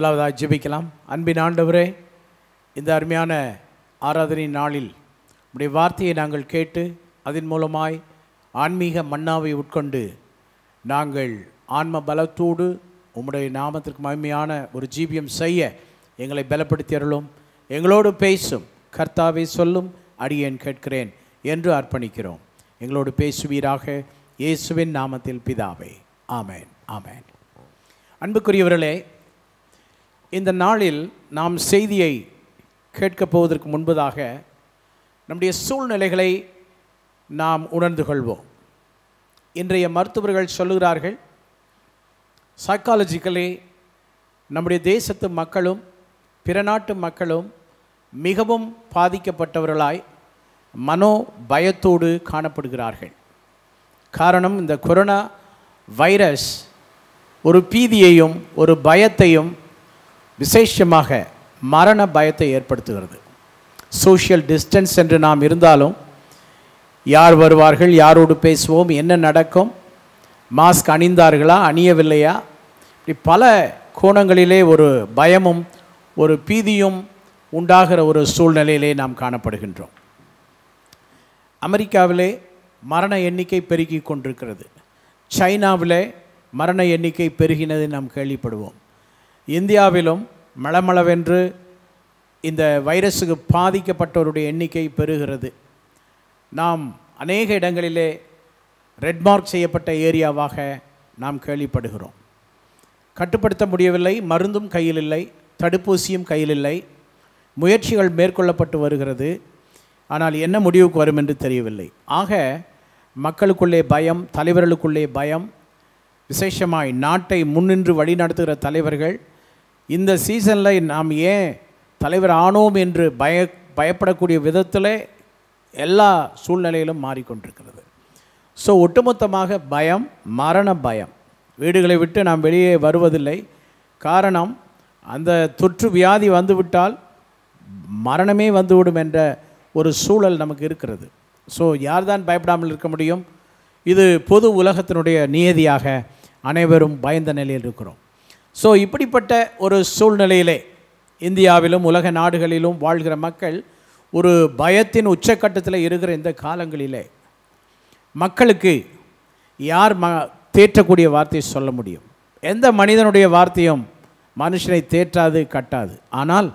முதலாவதாக ஜெபிக்கலாம் அன்பின் ஆண்டவரே இந்த அருமையான ஆராதனை நாளில் உடைய வார்த்தையை நாங்கள் கேட்டு அதன் மூலமாய் ஆன்மீக மன்னாவை உட்கொண்டு நாங்கள் ஆன்ம பலத்தோடு உம்முடைய நாமத்திற்கு மகிமையான ஒரு ஜீவியம் செய்ய எங்களை பலப்படுத்தி அருளும் எங்களோடு பேசும் கர்த்தாவை சொல்லும் அடியேன் கேட்கிறேன் என்று அர்ப்பணிக்கிறோம் எங்களோடு பேசுவீராக இயேசுவின் நாமத்தில் பிதாவே ஆமென் ஆமென் அன்புக்குரியவர்களே இந்த நாளில் நாம் செய்தியை கேட்கப் போவதற்கு முன்பதாக நம்முடைய சூழ்நிலைகளை நாம் உணர்ந்து கொள்வோம் இன்றைய மருத்துவர்கள் சொல்லுகிறார்கள் சைக்காலஜிக்கலி நம்முடைய தேசத்து மக்களும் பிற நாட்டு மக்களும் மிகவும் பாதிக்கப்பட்டவர்களாய் மனோ பயத்தோடு காணப்படுகிறார்கள் காரணம் இந்த கொரோனா வைரஸ் ஒரு பீதியையும் ஒரு பயத்தையும் விசேஷமாக மரண பயத்தை ஏற்படுத்துகிறது சோஷியல் டிஸ்டன்ஸ் என்று நாம் இருந்தாலும் யார் வருவார்கள் யாரோடு பேசுவோம் என்ன நடக்கும் மாஸ்க் அணிந்தார்களா அணியவில்லையா இப்படி பல கோணங்களிலே ஒரு பயமும் ஒரு பீதியும் உண்டாகிற ஒரு சூழ்நிலையிலே நாம் காணப்படுகின்றோம் அமெரிக்காவிலே மரண எண்ணிக்கை பெருகி கொண்டிருக்கிறது சைனாவிலே மரண எண்ணிக்கை பெருகினதை நாம் கேள்விப்படுவோம் இந்தியாவிலும் மளமளவென்று இந்த வைரஸுக்கு பாதிக்கப்பட்டவருடைய எண்ணிக்கை பெருகிறது நாம் அநேக இடங்களிலே ரெட் மார்க் செய்யப்பட்ட ஏரியாவாக நாம் கேள்விப்படுகிறோம் கட்டுப்படுத்த முடியவில்லை மருந்தும் கையில் இல்லை தடுப்பூசியும் கையில் இல்லை முயற்சிகள் மேற்கொள்ளப்பட்டு வருகிறது ஆனால் என்ன முடிவுக்கு வரும் என்று தெரியவில்லை ஆக மக்களுக்குள்ளே பயம் தலைவர்களுக்குள்ளே பயம் விசேஷமாய் நாட்டை முன்னின்று வழிநடத்துகிற தலைவர்கள் இந்த சீசனில் நாம் ஏன் தலைவர் ஆனோம் என்று பய பயப்படக்கூடிய விதத்தில் எல்லா சூழ்நிலையிலும் மாறிக்கொண்டிருக்கிறது ஸோ ஒட்டுமொத்தமாக பயம் மரண பயம் வீடுகளை விட்டு நாம் வெளியே வருவதில்லை காரணம் அந்த தொற்று வியாதி வந்துவிட்டால் மரணமே வந்துவிடும் என்ற ஒரு சூழல் நமக்கு இருக்கிறது ஸோ யார் தான் பயப்படாமல் இருக்க முடியும் இது பொது உலகத்தினுடைய நியதியாக அனைவரும் பயந்த நிலையில் இருக்கிறோம் ஸோ இப்படிப்பட்ட ஒரு சூழ்நிலையிலே இந்தியாவிலும் உலக நாடுகளிலும் வாழ்கிற மக்கள் ஒரு பயத்தின் உச்சக்கட்டத்தில் இருக்கிற இந்த காலங்களிலே மக்களுக்கு யார் ம தேற்றக்கூடிய வார்த்தையை சொல்ல முடியும் எந்த மனிதனுடைய வார்த்தையும் மனுஷனை தேற்றாது கட்டாது ஆனால்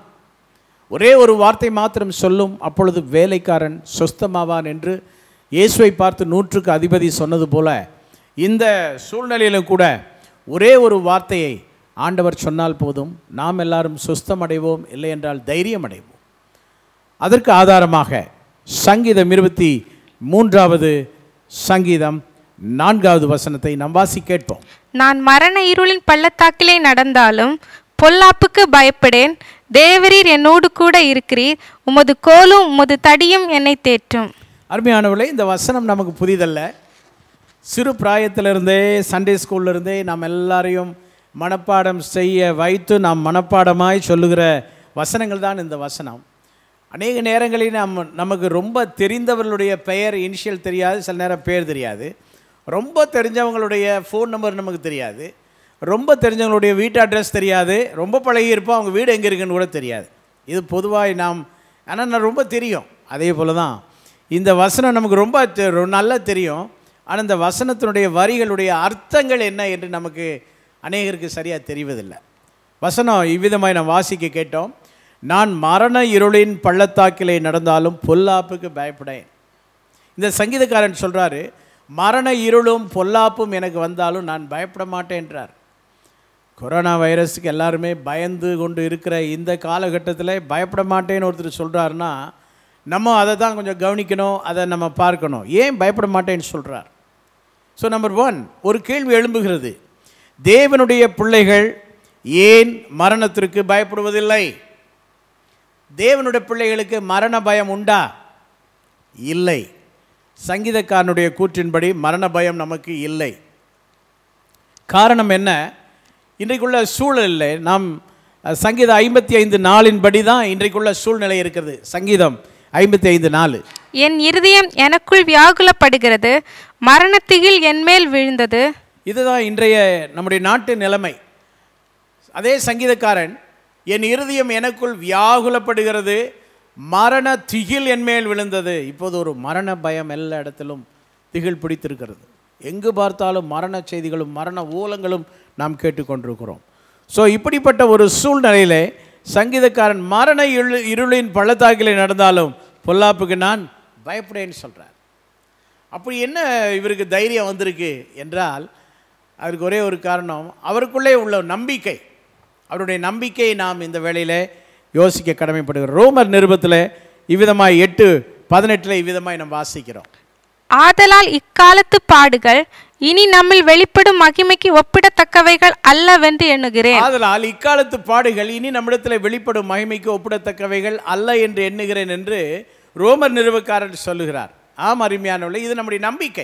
ஒரே ஒரு வார்த்தை மாத்திரம் சொல்லும் அப்பொழுது வேலைக்காரன் சொஸ்தமாவான் என்று இயேசுவை பார்த்து நூற்றுக்கு அதிபதி சொன்னது போல இந்த சூழ்நிலையிலும் கூட ஒரே ஒரு வார்த்தையை ஆண்டவர் சொன்னால் போதும் நாம் எல்லாரும் சுஸ்தம் அடைவோம் இல்லை என்றால் தைரியம் அடைவோம் அதற்கு ஆதாரமாக சங்கீதம் இருபத்தி மூன்றாவது சங்கீதம் நான்காவது வசனத்தை நாம் வாசி கேட்போம் நான் மரண இருளின் பள்ளத்தாக்கிலே நடந்தாலும் பொல்லாப்புக்கு பயப்படேன் தேவரீர் என்னோடு கூட இருக்கிறீர் உமது கோலும் உமது தடியும் என்னை தேற்றும் அருமையானவர்களே இந்த வசனம் நமக்கு புதிதல்ல சிறு பிராயத்திலிருந்தே சண்டே ஸ்கூல்லேருந்தே நாம் எல்லாரையும் மனப்பாடம் செய்ய வைத்து நாம் மனப்பாடமாய் சொல்லுகிற வசனங்கள் தான் இந்த வசனம் அநேக நேரங்களில் நாம் நமக்கு ரொம்ப தெரிந்தவர்களுடைய பெயர் இனிஷியல் தெரியாது சில நேரம் பேர் தெரியாது ரொம்ப தெரிஞ்சவங்களுடைய ஃபோன் நம்பர் நமக்கு தெரியாது ரொம்ப தெரிஞ்சவங்களுடைய வீட்டு அட்ரஸ் தெரியாது ரொம்ப பழகி இருப்போம் அவங்க வீடு எங்கே இருக்குன்னு கூட தெரியாது இது பொதுவாக நாம் ஆனால் நான் ரொம்ப தெரியும் அதே போல் தான் இந்த வசனம் நமக்கு ரொம்ப தெ- ரொ- நல்லா தெரியும் ஆனால் இந்த வசனத்தினுடைய வரிகளுடைய அர்த்தங்கள் என்ன என்று நமக்கு அநேகருக்கு சரியாக தெரிவதில்லை வசனம் இவ்விதமாய் நாம் வாசிக்க கேட்டோம் நான் மரண இருளின் பள்ளத்தாக்கிலே நடந்தாலும் பொல்லாப்புக்கு பயப்படேன் இந்த சங்கீதக்காரன் சொல்கிறாரு மரண இருளும் பொல்லாப்பும் எனக்கு வந்தாலும் நான் பயப்பட மாட்டேன்றார் கொரோனா வைரஸுக்கு எல்லாருமே பயந்து கொண்டு இருக்கிற இந்த காலகட்டத்தில் பயப்பட மாட்டேன்னு ஒருத்தர் சொல்கிறாருன்னா நம்ம அதை தான் கொஞ்சம் கவனிக்கணும் அதை நம்ம பார்க்கணும் ஏன் பயப்பட மாட்டேன்னு சொல்கிறார் ஸோ நம்பர் ஒன் ஒரு கேள்வி எழும்புகிறது தேவனுடைய பிள்ளைகள் ஏன் மரணத்திற்கு பயப்படுவதில்லை தேவனுடைய பிள்ளைகளுக்கு மரண பயம் உண்டா இல்லை சங்கீதக்காரனுடைய கூற்றின்படி மரண பயம் நமக்கு இல்லை காரணம் என்ன இன்றைக்குள்ள சூழலில் நாம் அஹ், சங்கீதம் ஐம்பத்தி ஐந்து நாளின்படி தான் இன்றைக்குள்ள சூழ்நிலை இருக்கிறது சங்கீதம் ஐம்பத்தி ஐந்து நாலு என் இருதயம் எனக்குள் வியாகுலப்படுகிறது மரணத்திகில் என்மேல் விழுந்தது இதுதான் இன்றைய நம்முடைய நாட்டு நிலைமை அதே சங்கீதக்காரன் என் இருதயம் எனக்குள் வியாகுலப்படுகிறது மரண திகில் என் மேல் விழுந்தது இப்போது ஒரு மரண பயம் எல்லா இடத்திலும் திகில் பிடித்திருக்கிறது எங்கு பார்த்தாலும் மரண செய்திகளும் மரண ஓலங்களும் நாம் கேட்டுக்கொண்டிருக்கிறோம் ஸோ இப்படிப்பட்ட ஒரு சூழ்நிலையிலே சங்கீதக்காரன் மரண இருளு இருளின் பள்ளத்தாக்கிலே நடந்தாலும் பொல்லாப்புக்கு நான் பயப்படேன்னு சொல்கிறார் அப்படி என்ன இவருக்கு தைரியம் வந்திருக்கு என்றால் அதற்கு ஒரே ஒரு காரணம் அவருக்குள்ளே உள்ள நம்பிக்கை அவருடைய நம்பிக்கையை நாம் இந்த வேளையிலே யோசிக்க கடமைப்படுகிறோம் ரோமர் நிருபத்தில் இவ்விதமாய் எட்டு பதினெட்டில் இவ்விதமாய் நாம் வாசிக்கிறோம் ஆதலால் இக்காலத்து பாடுகள் இனி நம்மில் வெளிப்படும் மகிமைக்கு ஒப்பிடத்தக்கவைகள் அல்லவென்று எண்ணுகிறேன் ஆதலால் இக்காலத்து பாடுகள் இனி நம்மிடத்தில் வெளிப்படும் மகிமைக்கு ஒப்பிடத்தக்கவைகள் அல்ல என்று எண்ணுகிறேன் என்று ரோமர் நிறுவக்காரர் சொல்லுகிறார் ஆம் அருமையானவர்களே இது நம்முடைய நம்பிக்கை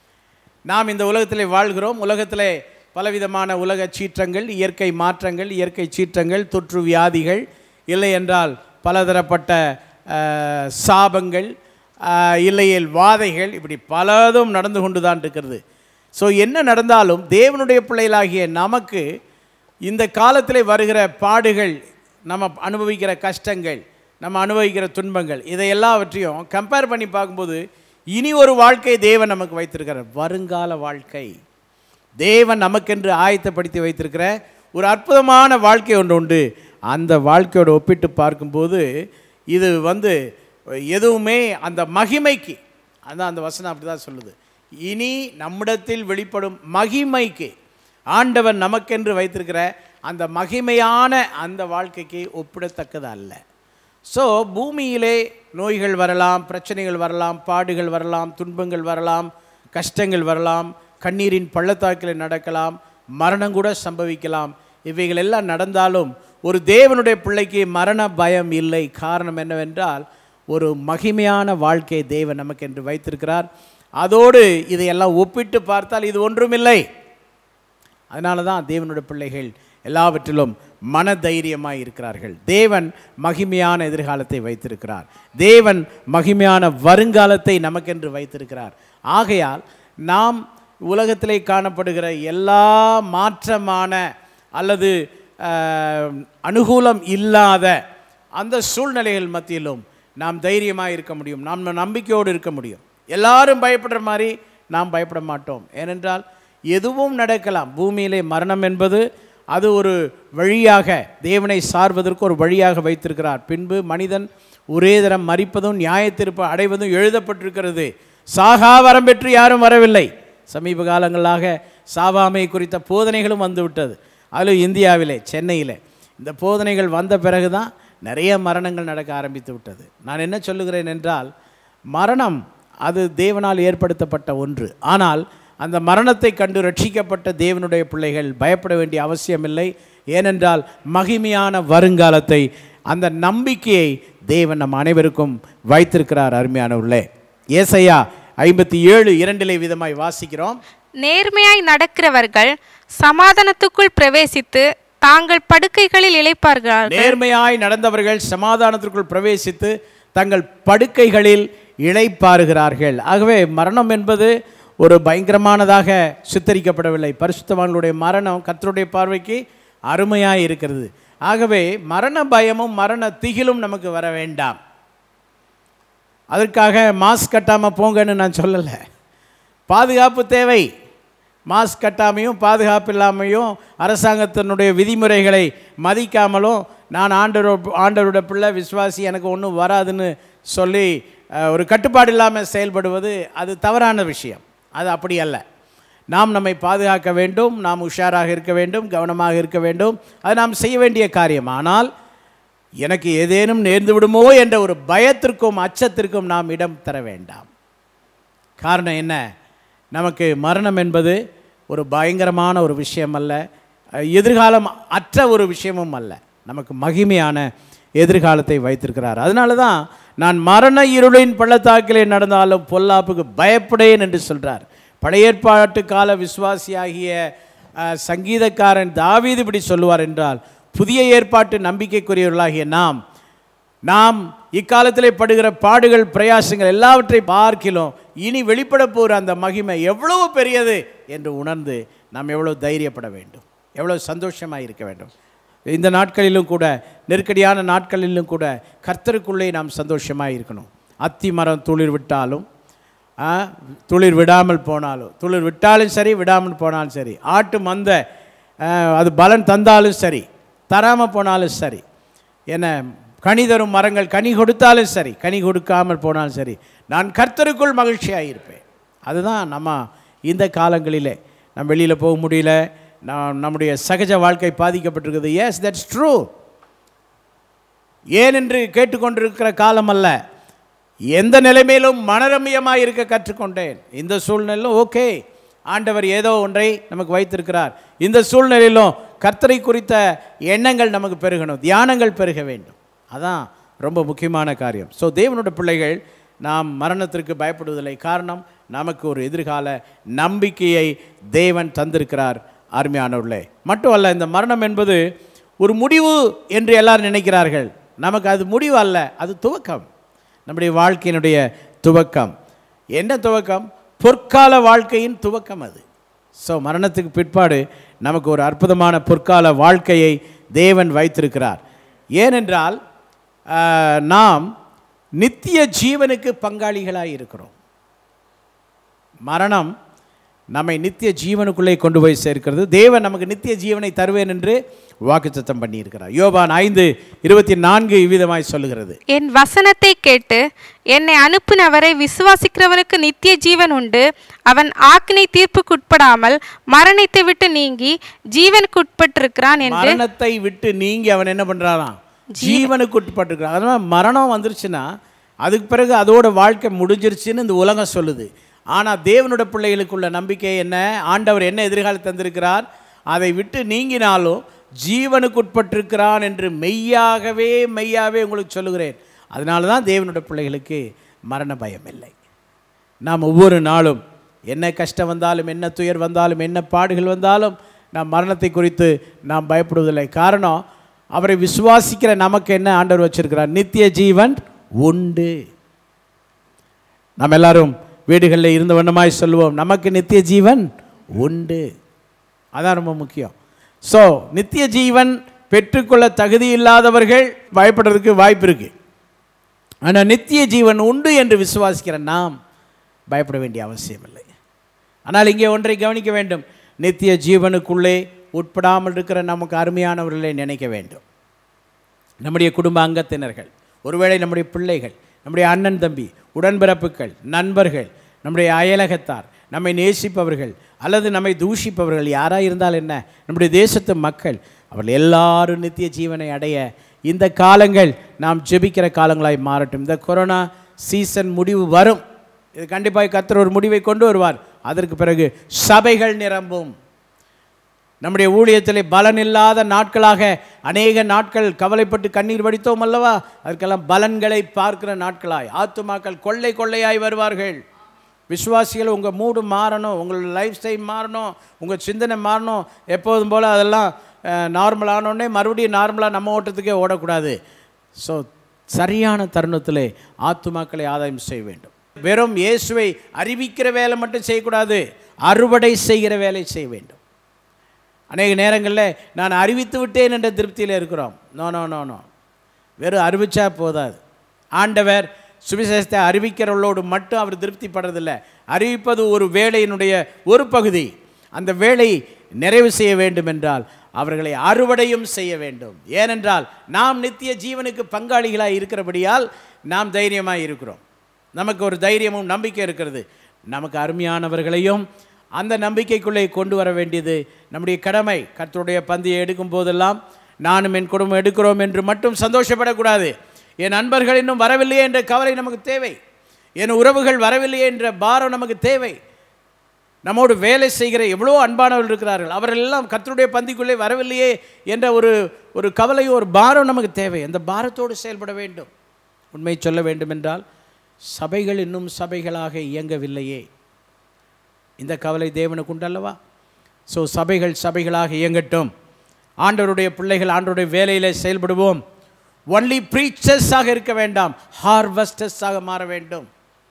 நாம் இந்த உலகத்திலே வாழ்கிறோம் உலகத்திலே பலவிதமான உலக சீற்றங்கள் இயற்கை மாற்றங்கள் இயற்கை சீற்றங்கள் தொற்று வியாதிகள் இல்லை என்றால் பலதரப்பட்ட அஹ், சாபங்கள் அஹ், இல்லையேல் வாதைகள் இப்படி பலதும் நடந்து கொண்டு தான் இருக்கிறது ஸோ என்ன நடந்தாலும் தேவனுடைய பிள்ளைகளாகிய நமக்கு இந்த காலத்திலே வருகிற பாடுகள் நம்ம அனுபவிக்கிற கஷ்டங்கள் நம்ம அனுபவிக்கிற துன்பங்கள் இதை எல்லாவற்றையும் கம்பேர் பண்ணி பார்க்கும்போது இனி ஒரு வாழ்க்கை தேவன் நமக்கு வைத்திருக்கிறார் வருங்கால வாழ்க்கை தேவன் நமக்கென்று ஆயத்தப்படுத்தி வைத்திருக்கிற ஒரு அற்புதமான வாழ்க்கை ஒன்று உண்டு அந்த வாழ்க்கையோட ஒப்பிட்டு பார்க்கும்போது இது வந்து எதுவுமே அந்த மகிமைக்கு அதான் அந்த வசனம் அப்படி தான் சொல்லுது இனி நம்மிடத்தில் வெளிப்படும் மகிமைக்கு ஆண்டவர் நமக்கென்று வைத்திருக்கிற அந்த மகிமையான அந்த வாழ்க்கைக்கு ஒப்பிடத்தக்கது அல்ல ஸோ பூமியிலே நோய்கள் வரலாம் பிரச்சனைகள் வரலாம் பாடுகள் வரலாம் துன்பங்கள் வரலாம் கஷ்டங்கள் வரலாம் கண்ணீரின் பள்ளத்தாக்கில் நடக்கலாம் மரணம் கூட சம்பவிக்கலாம் இவைகள் எல்லாம் நடந்தாலும் ஒரு தேவனுடைய பிள்ளைக்கு மரண பயம் இல்லை காரணம் என்னவென்றால் ஒரு மகிமையான வாழ்க்கையை தேவன் நமக்கென்று வைத்திருக்கிறார் அதோடு இதையெல்லாம் ஒப்பிட்டு பார்த்தால் இது ஒன்றுமில்லை அதனால தான் தேவனுடைய பிள்ளைகள் எல்லாவற்றிலும் மனதைரியமாய் இருக்கிறார்கள் தேவன் மகிமையான எதிர்காலத்தை வைத்திருக்கிறார் தேவன் மகிமையான வருங்காலத்தை நமக்கென்று வைத்திருக்கிறார் ஆகையால் நாம் உலகத்திலே காணப்படுகிற எல்லா மாற்றமான அல்லது அஹ், அனுகூலம் இல்லாத அந்த சூழ்நிலைகள் மத்தியிலும் நாம் தைரியமாக இருக்க முடியும் நாம் நம்பிக்கையோடு இருக்க முடியும் எல்லாரும் பயப்படுற மாதிரி நாம் பயப்பட மாட்டோம் ஏனென்றால் எதுவும் நடக்கலாம் பூமியிலே மரணம் என்பது அது ஒரு வழியாக தேவனை சார்வதற்கு ஒரு வழியாக வைத்திருக்கிறார் பின்பு மனிதன் ஒரே தரம் மறிப்பதும் நியாயத்திருப்பு அடைவதும் எழுதப்பட்டிருக்கிறது சாகா வரம் பெற்று யாரும் வரவில்லை சமீப காலங்களாக சாவாமை குறித்த போதனைகளும் வந்துவிட்டது அதிலும் இந்தியாவிலே சென்னையில் இந்த போதனைகள் வந்த பிறகு தான் நிறைய மரணங்கள் நடக்க ஆரம்பித்து விட்டது நான் என்ன சொல்லுகிறேன் என்றால் மரணம் அது தேவனால் ஏற்படுத்தப்பட்ட ஒன்று ஆனால் அந்த மரணத்தை கண்டு ரட்சிக்கப்பட்ட தேவனுடைய பிள்ளைகள் பயப்பட வேண்டிய அவசியமில்லை ஏனென்றால் மகிமையான வருங்காலத்தை அந்த நம்பிக்கையை தேவன் நம் அனைவருக்கும் வைத்திருக்கிறார் அருமையானவர்களே ஏசையா ஐம்பத்தி ஏழு இரண்டிலே விதமாய் வாசிக்கிறோம் நேர்மையாய் நடக்கிறவர்கள் சமாதானத்துக்குள் பிரவேசித்து தாங்கள் படுக்கைகளில் இளைப்பார்கள் நேர்மையாய் நடந்தவர்கள் சமாதானத்திற்குள் பிரவேசித்து தங்கள் படுக்கைகளில் இளைப்பாறுகிறார்கள் ஆகவே மரணம் என்பது ஒரு பயங்கரமானதாக சித்தரிக்கப்படவில்லை பரிசுத்தவான்களுடைய மரணம் கர்த்தருடைய பார்வைக்கு அருமையாய் இருக்கிறது ஆகவே மரண பயமும் மரண திகிலும் நமக்கு வர வேண்டாம் அதற்காக மாஸ்க் கட்டாமல் போங்கன்னு நான் சொல்லலை பாதுகாப்பு தேவை மாஸ்க் கட்டாமையும் பாதுகாப்பு இல்லாமையும் அரசாங்கத்தினுடைய விதிமுறைகளை மதிக்காமலும் நான் ஆண்டவர் ஆண்டவரோட பிள்ளை விசுவாசி எனக்கு ஒன்றும் வராதுன்னு சொல்லி அஹ், ஒரு கட்டுப்பாடு இல்லாமல் செயல்படுவது அது தவறான விஷயம் அது அப்படி அல்ல நாம் நம்மை பாதுகாக்க வேண்டும் நாம் உஷாராக இருக்க வேண்டும் கவனமாக இருக்க வேண்டும் அது நாம் செய்ய வேண்டிய காரியம் ஆனால் எனக்கு ஏதேனும் நேர்ந்து விடுமோ என்ற ஒரு பயத்திற்கும் அச்சத்திற்கும் நாம் இடம் தர வேண்டாம் காரணம் என்ன நமக்கு மரணம் என்பது ஒரு பயங்கரமான ஒரு விஷயம் அல்ல அஹ், எதிர்காலம் அற்ற ஒரு விஷயமும் அல்ல நமக்கு மகிமையான எதிர்காலத்தை வைத்திருக்கிறார் அதனால தான் நான் மரண இருளின் பள்ளத்தாக்கிலே நடந்தாலும் பொல்லாப்புக்கு பயப்படேன் என்று சொல்றார் பழைய ஏற்பாட்டு கால விசுவாசியாகிய அஹ், சங்கீதக்காரன் தாவீது இப்படி சொல்லுவார் என்றால் புதிய ஏற்பாட்டு நம்பிக்கைக்குரியவர்களாகிய நாம் நாம் இக்காலத்திலே படுகிற பாடுகள் பிரயாசங்கள் எல்லாவற்றை பார்க்கிலும் இனி வெளிப்பட போகிற அந்த மகிமை எவ்வளவு பெரியது என்று உணர்ந்து நாம் எவ்வளவு தைரியப்பட வேண்டும் எவ்வளவு சந்தோஷமாக இருக்க வேண்டும் இந்த நாட்களிலும் கூட நெருக்கடியான நாட்களிலும் கூட கர்த்தருக்குள்ளே நாம் சந்தோஷமாக இருக்கணும் அத்தி மரம் துளிர் விட்டாலும் ஆ, துளிர் விடாமல் போனாலும் துளிர் விட்டாலும் சரி விடாமல் போனாலும் சரி ஆட்டு மந்த ஆ, அது பலன் தந்தாலும் சரி தராமல் போனாலும் சரி என்ன கனி தரும் மரங்கள் கனி கொடுத்தாலும் சரி கனி கொடுக்காமல் போனாலும் சரி நான் கர்த்தருக்குள் மகிழ்ச்சியாக இருப்பேன் அதுதான் நம்ம இந்த காலங்களிலே நம்ம வெளியில் போக முடியல நாம் நம்முடைய சகஜ வாழ்க்கை பாதிக்கப்பட்டிருக்குது எஸ் தட்ஸ் ட்ரூ ஏனென்று கேட்டுக்கொண்டிருக்கிற காலம் அல்ல எந்த நிலைமையிலும் மனரமியமாக இருக்க கற்றுக்கொண்டேன் இந்த சூழ்நிலையிலும் ஓகே ஆண்டவர் ஏதோ ஒன்றை நமக்கு வைத்திருக்கிறார் இந்த சூழ்நிலையிலும் கர்த்தரை குறித்த எண்ணங்கள் நமக்கு பெருகணும் தியானங்கள் பெருக வேண்டும் அதான் ரொம்ப முக்கியமான காரியம் ஸோ தேவனுடைய பிள்ளைகள் நாம் மரணத்திற்கு பயப்படுவதில்லை காரணம் நமக்கு ஒரு எதிர்கால நம்பிக்கையை தேவன் தந்திருக்கிறார் அருமையானவர்களே மட்டும் அல்ல இந்த மரணம் என்பது ஒரு முடிவு என்று எல்லாரும் நினைக்கிறார்கள் நமக்கு அது முடிவு அல்ல அது துவக்கம் நம்முடைய வாழ்க்கையினுடைய துவக்கம் என்ன துவக்கம் பொற்கால வாழ்க்கையின் துவக்கம் அது ஸோ மரணத்துக்கு பிற்பாடு நமக்கு ஒரு அற்புதமான பொற்கால வாழ்க்கையை தேவன் வைத்திருக்கிறார் ஏனென்றால் ஆஹ், நாம் நித்திய ஜீவனுக்கு பங்காளிகளாக இருக்கிறோம் மரணம் நம்மை நித்திய ஜீவனுக்குள்ளே கொண்டு போய் சேர்க்கிறது தேவன் நமக்கு நித்திய ஜீவனை தருவேன் என்று வாக்குத்தத்தம் பண்ணியிருக்கிறார் யோபான் ஐந்து இருபத்தி நான்கு இவ்விதமாய் சொல்லுகிறது என் வசனத்தை கேட்டு என்னை அனுப்பினவரை விசுவாசிக்கிறவனுக்கு நித்திய ஜீவன் உண்டு அவன் ஆக்கினை தீர்ப்புக்குட்படாமல் மரணத்தை விட்டு நீங்கி ஜீவனுக்குட்பட்டிருக்கிறான் என்று மரணத்தை விட்டு நீங்கி அவன் என்ன பண்றாராம் ஜீவனுக்கு உட்பட்டிருக்கிறான் அதனால மரணம் வந்துருச்சுன்னா அதுக்கு பிறகு அதோட வாழ்க்கை முடிஞ்சிருச்சுன்னு இந்த உலகம் சொல்லுது ஆனால் தேவனோட பிள்ளைகளுக்குள்ள நம்பிக்கை என்ன ஆண்டவர் என்ன எதிர்காலம் தந்திருக்கிறார் அதை விட்டு நீங்கினாலும் ஜீவனுக்கு உட்பட்டிருக்கிறான் என்று மெய்யாகவே மெய்யாகவே உங்களுக்கு சொல்லுகிறேன் அதனால தான் தேவனோட பிள்ளைகளுக்கு மரண பயம் இல்லை நாம் ஒவ்வொரு நாளும் என்ன கஷ்டம் வந்தாலும் என்ன துயர் வந்தாலும் என்ன பாடுகள் வந்தாலும் நாம் மரணத்தை குறித்து நாம் பயப்படுவதில்லை காரணம் அவரை விசுவாசிக்கிற நமக்கு என்ன ஆண்டவர் வச்சிருக்கிறார் நித்திய ஜீவன் உண்டு நாம் எல்லாரும் வீடுகளில் இருந்த வண்ணமாய் சொல்லுவோம் நமக்கு நித்திய ஜீவன் உண்டு அதான் ரொம்ப முக்கியம் ஸோ நித்திய ஜீவன் பெற்றுக்கொள்ள தகுதி இல்லாதவர்கள் பயப்படுறதுக்கு வாய்ப்பு இருக்குது ஆனால் நித்திய ஜீவன் உண்டு என்று விசுவாசிக்கிற நாம் பயப்பட வேண்டிய அவசியம் இல்லை ஆனால் இங்கே ஒன்றை கவனிக்க வேண்டும் நித்திய ஜீவனுக்குள்ளே உட்படாமல் இருக்கிற நமக்கு அருமையானவர்களை நினைக்க வேண்டும் நம்முடைய குடும்ப அங்கத்தினர்கள் ஒருவேளை நம்முடைய பிள்ளைகள் நம்முடைய அண்ணன் தம்பி உடன்பிறப்புகள் நண்பர்கள் நம்முடைய அயலகத்தார் நம்மை நேசிப்பவர்கள் அல்லது நம்மை தூஷிப்பவர்கள் யாராக இருந்தால் என்ன நம்முடைய தேசத்து மக்கள் அவர்கள் எல்லாரும் நித்திய ஜீவனை அடைய இந்த காலங்கள் நாம் ஜெபிக்கிற காலங்களாய் மாறட்டும் இந்த கொரோனா சீசன் முடிவு வரும் இது கண்டிப்பாக கர்த்தர் ஒரு முடிவை கொண்டு வருவார் அதற்கு பிறகு சபைகள் நிரம்பும் நம்முடைய ஊழியத்திலே பலன் இல்லாத நாட்களாக அநேக நாட்கள் கவலைப்பட்டு கண்ணீர் வடித்தோம் அல்லவா அதற்கெல்லாம் பலன்களை பார்க்கிற நாட்களாய் ஆத்துமாக்கள் கொள்ளை கொள்ளையாய் வருவார்கள் விசுவாசிகள் உங்கள் மூடு மாறணும் உங்களோட லைஃப் ஸ்டைல் மாறணும் உங்கள் சிந்தனை மாறணும் எப்போதும் போல் அதெல்லாம் நார்மல் ஆனோடனே மறுபடியும் நார்மலாக நம்ம ஓட்டத்துக்கே ஓடக்கூடாது ஸோ சரியான தருணத்திலே ஆத்துமாக்களை ஆதாயம் செய்ய வேண்டும் வெறும் இயேசுவை அறிவிக்கிற வேலை மட்டும் செய்யக்கூடாது அறுவடை செய்கிற வேலை செய்ய வேண்டும் அநேக நேரங்களில் நான் அறிவித்து விட்டேன் என்ற திருப்தியில் இருக்கிறோம் நோ நோ நோ நோ வெறும் அறிவிச்சா போதாது ஆண்டவர் சுவிசேஷத்தை அறிவிக்கிறவர்களோடு மட்டும் அவர் திருப்திப்படுறதில்லை அறிவிப்பது ஒரு வேலையினுடைய ஒரு பகுதி அந்த வேலை நிறைவு செய்ய வேண்டும் என்றால் அவர்களை அறுவடையும் செய்ய வேண்டும் ஏனென்றால் நாம் நித்திய ஜீவனுக்கு பங்காளிகளாக இருக்கிறபடியால் நாம் தைரியமாக இருக்கிறோம் நமக்கு ஒரு தைரியமும் நம்பிக்கை இருக்கிறது நமக்கு அருமையானவர்களையும் அந்த நம்பிக்கைக்குள்ளே கொண்டு வர வேண்டியது நம்முடைய கடமை கர்த்தருடைய பந்தியை எடுக்கும் போதெல்லாம் நானும் என் குடும்பம் எடுக்கிறோம் என்று மட்டும் சந்தோஷப்படக்கூடாது என் நண்பர்கள் இன்னும் வரவில்லையே என்ற கவலை நமக்கு தேவை என் உறவுகள் வரவில்லையே என்ற பாரம் நமக்கு தேவை நம்மோடு வேலை செய்கிற எவ்வளோ அன்பானவர்கள் இருக்கிறார்கள் அவர்கள் எல்லாம் கர்த்தருடைய பந்திக்குள்ளே வரவில்லையே என்ற ஒரு ஒரு கவலையும் ஒரு பாரம் நமக்கு தேவை அந்த பாரத்தோடு செயல்பட வேண்டும் உண்மை சொல்ல வேண்டுமென்றால் சபைகள் இன்னும் சபைகளாக இயங்கவில்லையே இந்த கவலை தேவனுக்கு உண்டல்லவா ஸோ சபைகள் சபைகளாக இயங்கட்டும் ஆண்டவருடைய பிள்ளைகள் ஆண்டவருடைய வேலையில் செயல்படுவோம் ஒன்லி ப்ரீச்சர்ஸாக இருக்க வேண்டாம் ஹார்வெஸ்டர்ஸாக மாற வேண்டும்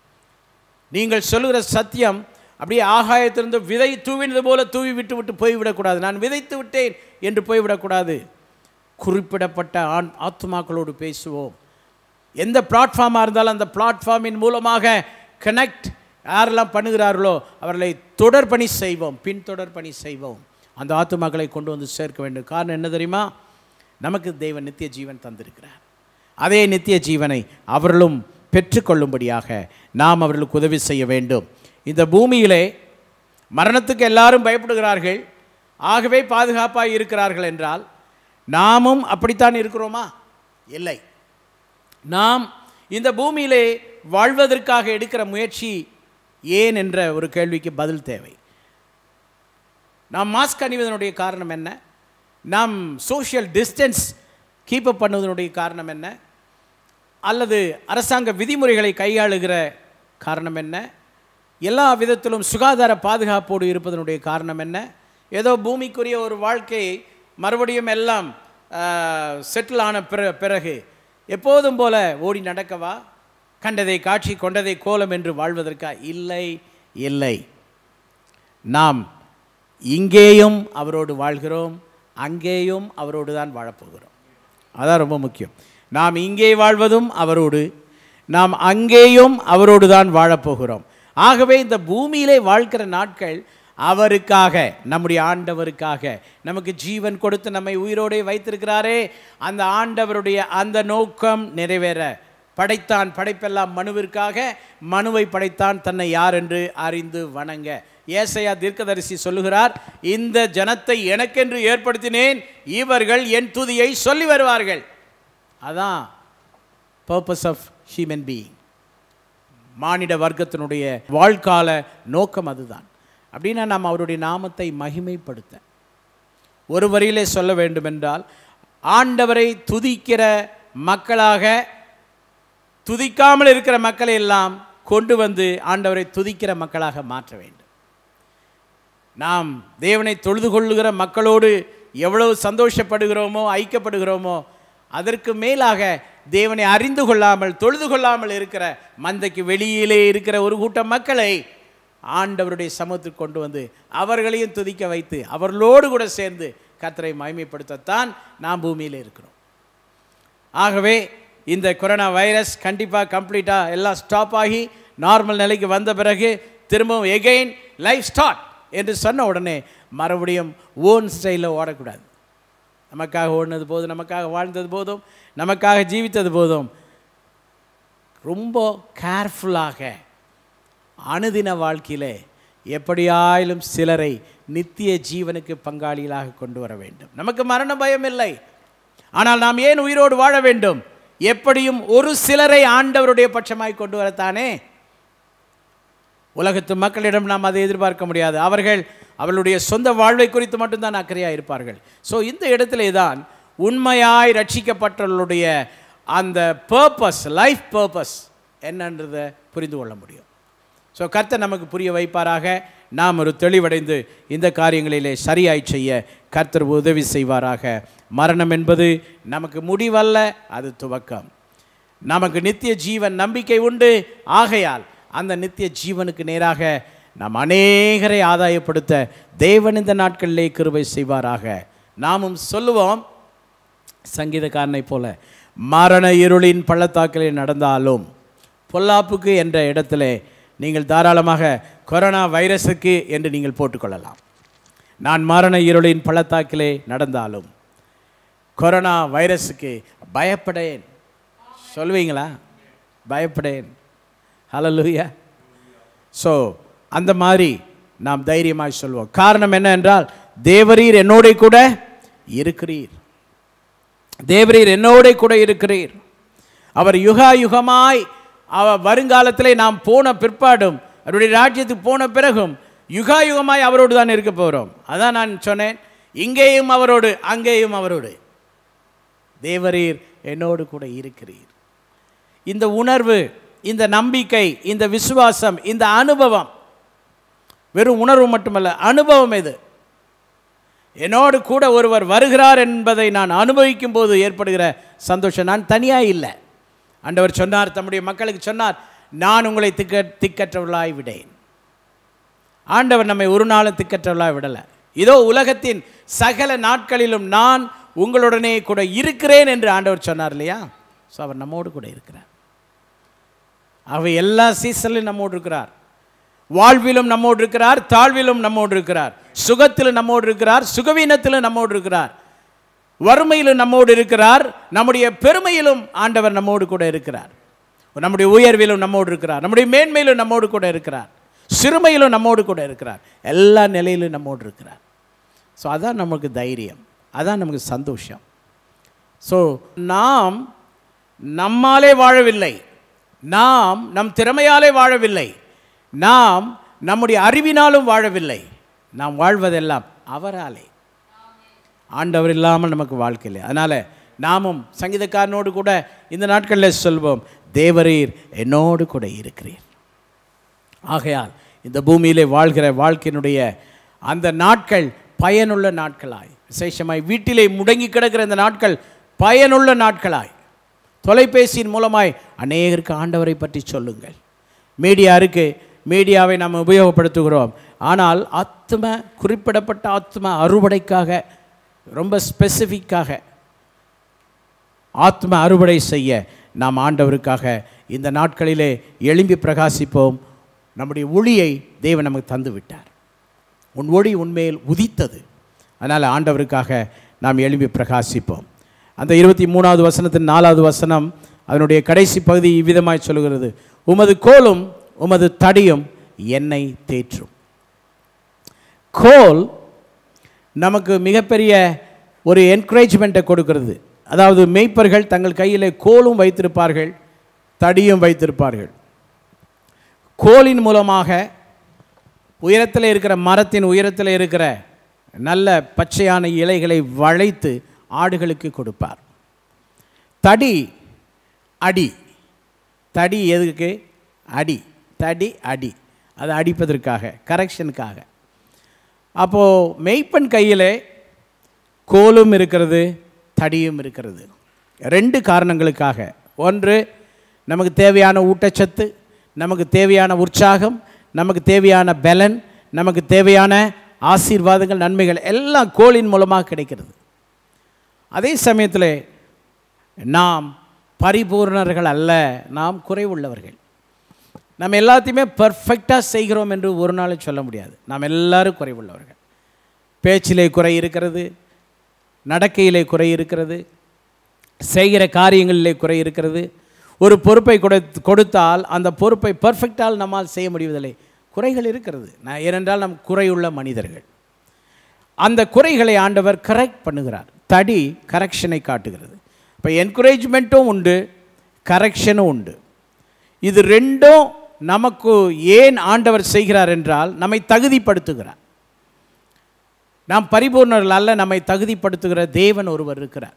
நீங்கள் சொல்லுகிற சத்தியம் அப்படியே ஆகாயத்திலிருந்து விதை தூவினது போல தூவி விட்டு விட்டு போய்விடக்கூடாது நான் விதைத்து விட்டேன் என்று போய்விடக்கூடாது குறிப்பிடப்பட்ட ஆண் ஆத்துமாக்களோடு பேசுவோம் எந்த பிளாட்ஃபார்மாக இருந்தாலும் அந்த பிளாட்ஃபார்மின் மூலமாக கனெக்ட் யாரெல்லாம் பண்ணுகிறார்களோ அவர்களை தொடர் பணி செய்வோம் பின்தொடர் பணி செய்வோம் அந்த ஆத்துமாக்களை கொண்டு வந்து சேர்க்க வேண்டும் காரணம் என்ன தெரியுமா நமக்கு தெய்வன் நித்திய ஜீவன் தந்திருக்கிறார் அதே நித்திய ஜீவனை அவர்களும் பெற்றுக்கொள்ளும்படியாக நாம் அவர்களுக்கு உதவி செய்ய வேண்டும் இந்த பூமியிலே மரணத்துக்கு எல்லாரும் பயப்படுகிறார்கள் ஆகவே பாதுகாப்பாக இருக்கிறார்கள் என்றால் நாமும் அப்படித்தான் இருக்கிறோமா இல்லை நாம் இந்த பூமியிலே வாழ்வதற்காக எடுக்கிற முயற்சி ஏன் என்ற ஒரு கேள்விக்கு பதில் தேவை நாம் மாஸ்க் அணிவதனுடைய காரணம் என்ன நாம் சோஷியல் டிஸ்டன்ஸ் கீப் அப் பண்ணுவதனுடைய காரணம் என்ன அல்லது அரசாங்க விதிமுறைகளை கையாளுகிற காரணம் என்ன எல்லா விதத்திலும் சுகாதார பாதுகாப்போடு இருப்பதனுடைய காரணம் என்ன ஏதோ பூமிக்குரிய ஒரு வாழ்க்கையை மறுபடியும் எல்லாம் செட்டில் ஆன பிற பிறகு எப்போதும் போல ஓடி நடக்கவா கண்டதை காட்சி கொண்டதை கோலம் என்று வாழ்வதற்கா இல்லை இல்லை நாம் இங்கேயும் அவரோடு வாழ்கிறோம் அங்கேயும் அவரோடு தான் வாழப்போகிறோம் அதான் ரொம்ப முக்கியம் நாம் இங்கே வாழ்வதும் அவரோடு நாம் அங்கேயும் அவரோடு தான் வாழப்போகிறோம் ஆகவே இந்த பூமியிலே வாழ்க்கிற நாட்கள் அவருக்காக நம்முடைய ஆண்டவருக்காக நமக்கு ஜீவன் கொடுத்து நம்மை உயிரோடே வைத்திருக்கிறாரே அந்த ஆண்டவருடைய அந்த நோக்கம் நிறைவேற படைத்தான் படைப்பெல்லாம் மனுவிற்காக மனுவை படைத்தான் தன்னை யார் என்று அறிந்து வணங்க ஏசையா தீர்க்கதரிசி சொல்லுகிறார் இந்த ஜனத்தை எனக்கென்று ஏற்படுத்தினேன் இவர்கள் என் துதியை சொல்லி வருவார்கள் அதான் பர்பஸ் ஆஃப் ஹியூமன் பீயிங் மானிட வர்க்கத்தினுடைய வாழ்கால நோக்கம் அதுதான் அப்படின்னா நாம் அவருடைய நாமத்தை மகிமைப்படுத்த ஒரு வரியிலே சொல்ல வேண்டுமென்றால் ஆண்டவரை துதிக்கிற மக்களாக துதிக்காமல் இருக்கிற மக்களை எல்லாம் கொண்டு வந்து ஆண்டவரை துதிக்கிற மக்களாக மாற்ற வேண்டும் நாம் தேவனை தொழுது கொள்ளுகிற மக்களோடு எவ்வளவு சந்தோஷப்படுகிறோமோ ஐக்கியப்படுகிறோமோ அதற்கு மேலாக தேவனை அறிந்து கொள்ளாமல் தொழுது கொள்ளாமல் இருக்கிற மந்தைக்கு வெளியிலே இருக்கிற ஒரு கூட்டம் மக்களை ஆண்டவருடைய சமூகத்துக்கு கொண்டு வந்து அவர்களையும் துதிக்க வைத்து அவர்களோடு கூட சேர்ந்து கர்த்தரை மகிமைப்படுத்தத்தான் நாம் பூமியில் இருக்கிறோம் ஆகவே இந்த கொரோனா வைரஸ் கண்டிப்பாக கம்ப்ளீட்டாக எல்லாம் ஸ்டாப் ஆகி நார்மல் நிலைக்கு வந்த பிறகு திரும்பவும் எகெயின் லைஃப் ஸ்டார்ட் என்று சொன்ன உடனே மறுபடியும் ஓன் ஸ்டைலில் ஓடக்கூடாது நமக்காக ஓடினது போதும் நமக்காக வாழ்ந்தது போதும் நமக்காக ஜீவித்தது போதும் ரொம்ப கேர்ஃபுல்லாக அனுதின வாழ்க்கையிலே எப்படியாயிலும் சிலரை நித்திய ஜீவனுக்கு பங்காளிகளாக கொண்டு வர வேண்டும் நமக்கு மரண பயம் இல்லை ஆனால் நாம் ஏன் உயிரோடு வாழ வேண்டும் எப்படியும் ஒரு சிலரை ஆண்டவருடைய பட்சமாய் கொண்டு வரத்தானே உலகத்து மக்களிடம் நாம் அதை எதிர்பார்க்க முடியாது அவர்கள் அவர்களுடைய சொந்த வாழ்வை குறித்து மட்டும்தான் அக்கறையாக இருப்பார்கள் ஸோ இந்த இடத்திலே தான் உண்மையாய் ரட்சிக்கப்பட்டவர்களுடைய அந்த பர்பஸ் லைஃப் பர்பஸ் என்னன்றதை புரிந்து கொள்ள முடியும் ஸோ கர்த்தர் நமக்கு புரிய வைப்பாராக நாம் ஒரு தெளிவடைந்து இந்த காரியங்களிலே சரியாய் செய்ய கர்த்தர் உதவி செய்வாராக மரணம் என்பது நமக்கு முடிவல்ல அது துவக்கம் நமக்கு நித்திய ஜீவன் நம்பிக்கை உண்டு ஆகையால் அந்த நித்திய ஜீவனுக்கு நேராக நாம் அநேகரை ஆதாயப்படுத்த தேவன் இந்த நாட்களிலே கிருபை செய்வாராக நாமும் சொல்லுவோம் சங்கீதக்காரனைப் போல மரண இருளின் பள்ளத்தாக்கிலே நடந்தாலும் பொல்லாப்புக்கு என்ற இடத்திலே நீங்கள் தாராளமாக கொரோனா வைரஸுக்கு என்று நீங்கள் போட்டுக்கொள்ளலாம் நான் மரண இருளின் பள்ளத்தாக்கிலே நடந்தாலும் கொரோனா வைரஸுக்கு பயப்படேன் சொல்லுவீங்களா பயப்படேன் ஹalleluya ஸோ அந்த மாதிரி நாம் தைரியமாய் சொல்வோம் காரணம் என்ன என்றால் தேவரீர் என்னோட கூட இருக்கிறீர் தேவரீர் என்னோட கூட இருக்கிறீர் அவர் யுகா யுகமாய் அவ வருங்காலத்திலே நாம் போன பிற்பாடும் அவருடைய ராஜ்யத்துக்கு போன பிறகும் யுகா யுகமாய் அவரோடு தான் இருக்க போகிறோம் அதான் நான் சொன்னேன் இங்கேயும் அவரோடு அங்கேயும் அவரோடு தேவரீர் என்னோடு கூட இருக்கிறீர் இந்த உணர்வு இந்த நம்பிக்கை இந்த விசுவாசம் இந்த அனுபவம் வெறும் உணர்வு மட்டுமல்ல அனுபவம் இது என்னோடு கூட ஒருவர் வருகிறார் என்பதை நான் அனுபவிக்கும் போது ஏற்படுகிற சந்தோஷம் நான் தனியாக இல்லை ஆண்டவர் சொன்னார் தம்முடைய மக்களுக்கு சொன்னார் நான் உங்களை திக்க திக்கற்றவர்களாய் விடேன் ஆண்டவர் நம்மை ஒரு நாளும் திக்கற்றவர்களாய் விடலை இதோ உலகத்தின் சகல நாட்களிலும் நான் உங்களுடனே கூட இருக்கிறேன் என்று ஆண்டவர் சொன்னார் இல்லையா ஸோ அவர் நம்மோடு கூட இருக்கிறார் அவர் எல்லா சீசன்லையும் நம்மோடு இருக்கிறார் வாழ்விலும் நம்மோடு இருக்கிறார் தாழ்விலும் நம்மோடு இருக்கிறார் சுகத்திலும் நம்மோடு இருக்கிறார் சுகவீனத்திலும் நம்மோடு இருக்கிறார் வறுமையிலும் நம்மோடு இருக்கிறார் நம்முடைய பெருமையிலும் ஆண்டவர் நம்மோடு கூட இருக்கிறார் நம்முடைய உயர்விலும் நம்மோடு இருக்கிறார் நம்முடைய மேன்மையிலும் நம்மோடு கூட இருக்கிறார் சிறுமையிலும் நம்மோடு கூட இருக்கிறார் எல்லா நிலையிலும் நம்மோடு இருக்கிறார் ஸோ அதான் நமக்கு தைரியம் அதான் நமக்கு சந்தோஷம் ஸோ நாம் நம்மாலே வாழவில்லை நாம் நம் திறமையாலே வாழவில்லை நாம் நம்முடைய அறிவினாலும் வாழவில்லை நாம் வாழ்வதெல்லாம் அவராலே ஆண்டவர் இல்லாமல் நமக்கு வாழ்க்கை இல்லை அதனால் நாமும் சங்கீதக்காரனோடு கூட இந்த நாட்களில் சொல்வோம் தேவரீர் என்னோடு கூட இருக்கிறீர் ஆகையால் இந்த பூமியிலே வாழ்கிற வாழ்க்கையினுடைய அந்த நாட்கள் பயனுள்ள நாட்களாய் விசேஷமாய் வீட்டிலே முடங்கி கிடக்கிற இந்த நாட்கள் பயனுள்ள நாட்களாய் தொலைபேசியின் மூலமாய் அநேகருக்கு ஆண்டவரை பற்றி சொல்லுங்கள் மீடியா இருக்கு மீடியாவை நாம் உபயோகப்படுத்துகிறோம் ஆனால் ஆத்ம குறிப்பிடப்பட்ட ஆத்ம அறுவடைக்காக ரொம்ப ஸ்பெசிஃபிக்காக ஆத்ம அறுவடை செய்ய நாம் ஆண்டவருக்காக இந்த நாட்களிலே எழும்பி பிரகாசிப்போம் நம்முடைய ஒளியை தேவன் நமக்கு தந்து விட்டார் உன் ஒளி உண்மையில் உதித்தது அதனால் ஆண்டவருக்காக நாம் எழும்பி பிரகாசிப்போம் அந்த இருபத்தி மூணாவது வசனத்தின் நாலாவது வசனம் அதனுடைய கடைசி பகுதி இவ்விதமாய் சொல்கிறது உமது கோலும் உமது தடியும் என்னை தேற்றும் கோல் நமக்கு மிகப்பெரிய ஒரு என்கரேஜ்மெண்ட்டை கொடுக்கிறது அதாவது மெய்ப்பர்கள் தங்கள் கையில் கோலும் வைத்திருப்பார்கள் தடியும் வைத்திருப்பார்கள் கோலின் மூலமாக உயரத்தில் இருக்கிற மரத்தின் உயரத்தில் இருக்கிற நல்ல பச்சையான இலைகளை வளைத்து ஆடுகளுக்கு கொடுப்பார் தடி அடி தடி எதுக்கு அடி தடி அடி அதை அடிப்பதற்காக கரெக்ஷனுக்காக அப்போது மெய்ப்பன் கையிலே கோலும் இருக்கிறது தடியும் இருக்கிறது ரெண்டு காரணங்களுக்காக ஒன்று நமக்கு தேவையான ஊட்டச்சத்து நமக்கு தேவையான உற்சாகம் நமக்கு தேவையான பலன் நமக்கு தேவையான ஆசீர்வாதங்கள் நன்மைகள் எல்லாம் கோலின் மூலமாக கிடைக்கிறது அதே சமயத்தில் நாம் பரிபூர்ணர்கள் அல்ல நாம் குறைவுள்ளவர்கள் நம்ம எல்லாத்தையுமே பர்ஃபெக்டாக செய்கிறோம் என்று ஒரு நாள் சொல்ல முடியாது நாம் எல்லாரும் குறைவுள்ளவர்கள் பேச்சிலே குறை இருக்கிறது நடக்கையிலே குறை இருக்கிறது செய்கிற காரியங்களிலே குறை இருக்கிறது ஒரு பொறுப்பை கொடு கொடுத்தால் அந்த பொறுப்பை பர்ஃபெக்டால் நம்மால் செய்ய முடிவதில்லை குறைகள் இருக்கிறது நான் ஏனென்றால் நம் குறையுள்ள மனிதர்கள் அந்த குறைகளை ஆண்டவர் கரெக்ட் பண்ணுகிறார் தடி கரெக்ஷனை காட்டுகிறது இப்போ என்கரேஜ்மெண்ட்டும் உண்டு கரெக்ஷனும் உண்டு இது ரெண்டும் நமக்கு ஏன் ஆண்டவர் செய்கிறார் என்றால் நம்மை தகுதிப்படுத்துகிறார் நாம் பரிபூர்ணர்கள் அல்ல நம்மை தகுதிப்படுத்துகிற தேவன் ஒருவர் இருக்கிறார்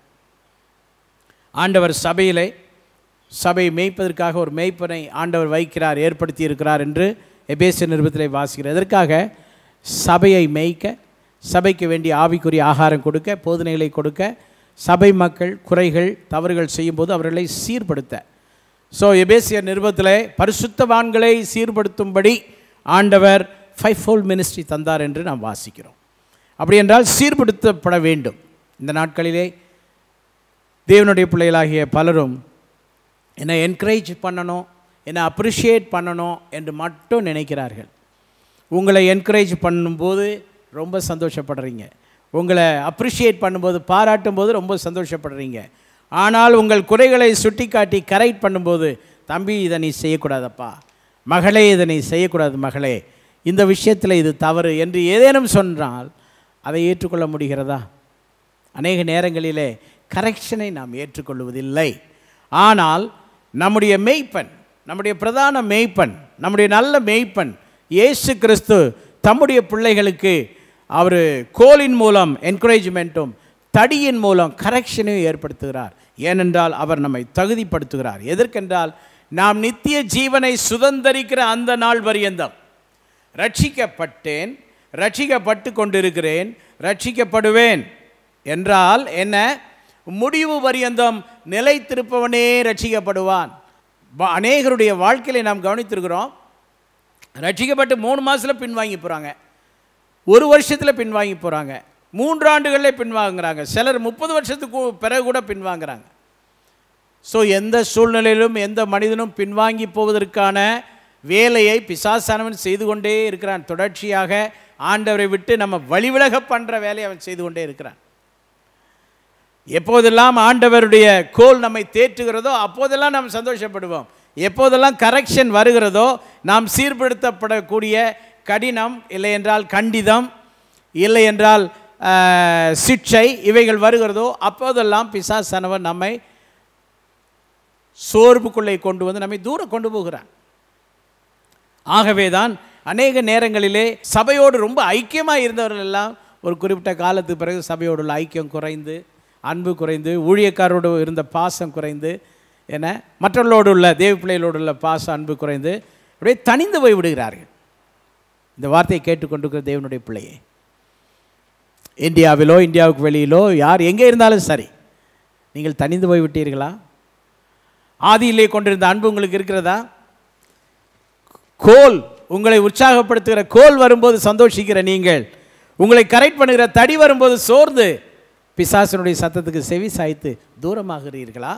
ஆண்டவர் சபையிலே சபை மேய்ப்பதற்காக ஒரு மேய்ப்பனை ஆண்டவர் வைக்கிறார் ஏற்படுத்தி இருக்கிறார் என்று எபேசிய நிருபத்திலே வாசிக்கிறார் எதற்காக சபையை மேய்க்க சபைக்கு வேண்டிய ஆவிக்குரிய ஆகாரம் கொடுக்க போதனைகளை கொடுக்க சபை மக்கள் குறைகள் தவறுகள் செய்யும்போது அவர்களை சீர்படுத்த ஸோ எபேசிய நிருபத்திலே பரிசுத்தவான்களை சீர்படுத்தும்படி ஆண்டவர் ஃபைவ் ஃபோல் மினிஸ்ட்ரி தந்தார் என்று நாம் வாசிக்கிறோம் அப்படி என்றால் சீர்படுத்தப்பட வேண்டும் இந்த நாட்களிலே தேவனுடைய பிள்ளைகளாகிய பலரும் என்னை என்கரேஜ் பண்ணணும் என்னை அப்ரிஷியேட் பண்ணணும் என்று மட்டும் நினைக்கிறார்கள் உங்களை என்கரேஜ் பண்ணும்போது ரொம்ப சந்தோஷப்படுறீங்க உங்களை அப்ரிஷியேட் பண்ணும்போது பாராட்டும் போது ரொம்ப சந்தோஷப்படுறீங்க ஆனால் உங்கள் குறைகளை சுட்டிக்காட்டி கரெக்ட் பண்ணும்போது தம்பி இதை நீ செய்யக்கூடாதப்பா மகளே இதை நீ செய்யக்கூடாது மகளே இந்த விஷயத்தில் இது தவறு என்று ஏதேனும் சொன்னால் அதை ஏற்றுக்கொள்ள முடிகிறதா அநேக நேரங்களிலே கரெக்ஷனை நாம் ஏற்றுக்கொள்வதில்லை ஆனால் நம்முடைய மெய்ப்பன் நம்முடைய பிரதான மெய்ப்பன் நம்முடைய நல்ல மெய்ப்பன் இயேசு கிறிஸ்து தம்முடைய பிள்ளைகளுக்கு அவர் கோலின் மூலம் என்கரேஜ்மெண்ட்டும் தடியின் மூலம் கரெக்ஷனையும் ஏற்படுத்துகிறார் ஏனென்றால் அவர் நம்மை தகுதிப்படுத்துகிறார் எதற்கென்றால் நாம் நித்திய ஜீவனை சுதந்தரிக்கிற அந்த நாள் பரியந்தம் ரட்சிக்கப்பட்டேன் ரட்சிக்கப்பட்டு கொண்டிருக்கிறேன் ரட்சிக்கப்படுவேன் என்றால் என்ன முடிவு பரியந்தம் நிலைத்திருப்பவனே ரட்சிக்கப்படுவான் வ- அநேகருடைய வாழ்க்கையில நாம் கவனித்திருக்கிறோம் ரட்சிக்கப்பட்டு மூணு மாதத்தில் பின்வாங்கி போகிறாங்க ஒரு வருஷத்தில் பின்வாங்கி போகிறாங்க மூன்று ஆண்டுகளிலே பின்வாங்குறாங்க சிலர் முப்பது வருஷத்துக்கு பிறகு கூட பின்வாங்குறாங்க ஸோ எந்த சூழ்நிலையிலும் எந்த மனிதனும் பின்வாங்கி போவதற்கான வேலையை பிசாசானவன் செய்து கொண்டே இருக்கிறான் தொடர்ச்சியாக ஆண்டவரை விட்டு நம்ம வழிவிலக பண்ணுற வேலையை அவன் செய்து கொண்டே இருக்கிறான் எப்போதெல்லாம் ஆண்டவருடைய கோல் நம்மை தேற்றுகிறதோ அப்போதெல்லாம் நாம் சந்தோஷப்படுவோம் எப்போதெல்லாம் கரெக்ஷன் வருகிறதோ நாம் சீர்படுத்தப்படக்கூடிய கடினம் இல்லை என்றால் கண்டிதம் இல்லை என்றால் ஆஹ், சிட்சை இவைகள் வருகிறதோ அப்போதெல்லாம் பிசாசானவன் நம்மை சோர்வுக்குள்ளே கொண்டு வந்து நம்மை தூரம் கொண்டு போகிறான் ஆகவே தான் அநேக நேரங்களிலே சபையோடு ரொம்ப ஐக்கியமாக இருந்தவர்கள் எல்லாம் ஒரு குறிப்பிட்ட காலத்துக்கு பிறகு சபையோடு உள்ள ஐக்கியம் குறைந்து அன்பு குறைந்து ஊழியக்காரோடு இருந்த பாசம் குறைந்து என மற்றவர்களோடு உள்ள தேவ பிள்ளைகளோடு உள்ள பாசம் அன்பு குறைந்து அப்படியே தனிந்து போய் விடுகிறார்கள் இந்த வார்த்தையை கேட்டுக்கொண்டிருக்கிற தேவனுடைய பிள்ளையே இந்தியாவிலோ இந்தியாவுக்கு வெளியிலோ யார் எங்கே இருந்தாலும் சரி நீங்கள் தனிந்து போய் விட்டீர்களா ஆதியிலே கொண்டிருந்த அன்பு உங்களுக்கு இருக்கிறதா கோல் உங்களை உற்சாகப்படுத்துகிற கோல் வரும்போது சந்தோஷிக்கிற நீங்கள் உங்களை கரெக்ட் பண்ணுகிற தடி வரும்போது சோர்ந்து பிசாசனுடைய சத்தத்துக்கு செவி சாய்த்து தூரமாகிறீர்களா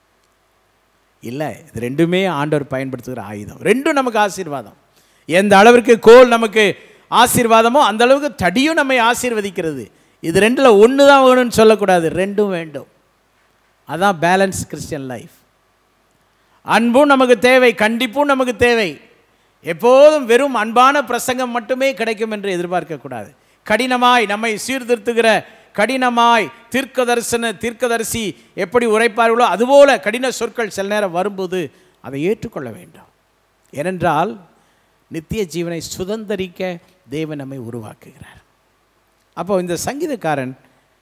இல்லை இது ரெண்டுமே ஆண்டவர் பயன்படுத்துகிற ஆயுதம் ரெண்டும் நமக்கு ஆசீர்வாதம் எந்த அளவிற்கு கோல் நமக்கு ஆசீர்வாதமோ அந்த அளவுக்கு தடியும் நம்மை ஆசீர்வதிக்கிறது இது ரெண்டில் ஒன்று தான் வேணும்னு சொல்லக்கூடாது ரெண்டும் வேண்டும் அதான் பேலன்ஸ் கிறிஸ்டியன் லைஃப் அன்பும் நமக்கு தேவை கண்டிப்பும் நமக்கு தேவை எப்போதும் வெறும் அன்பான பிரசங்கம் மட்டுமே கிடைக்கும் என்று எதிர்பார்க்கக்கூடாது கடினமாய் நம்மை சீர்திருத்துகிற கடினமாய் தீர்க்க தரிசன தீர்க்கதரிசி எப்படி உரைப்பார்களோ அதுபோல கடின சொற்கள் சில நேரம் வரும்போது அதை ஏற்றுக்கொள்ள வேண்டும் ஏனென்றால் நித்திய ஜீவனை சுதந்தரிக்க தேவன் நம்மை உருவாக்குகிறார் அப்போ இந்த சங்கீதக்காரன்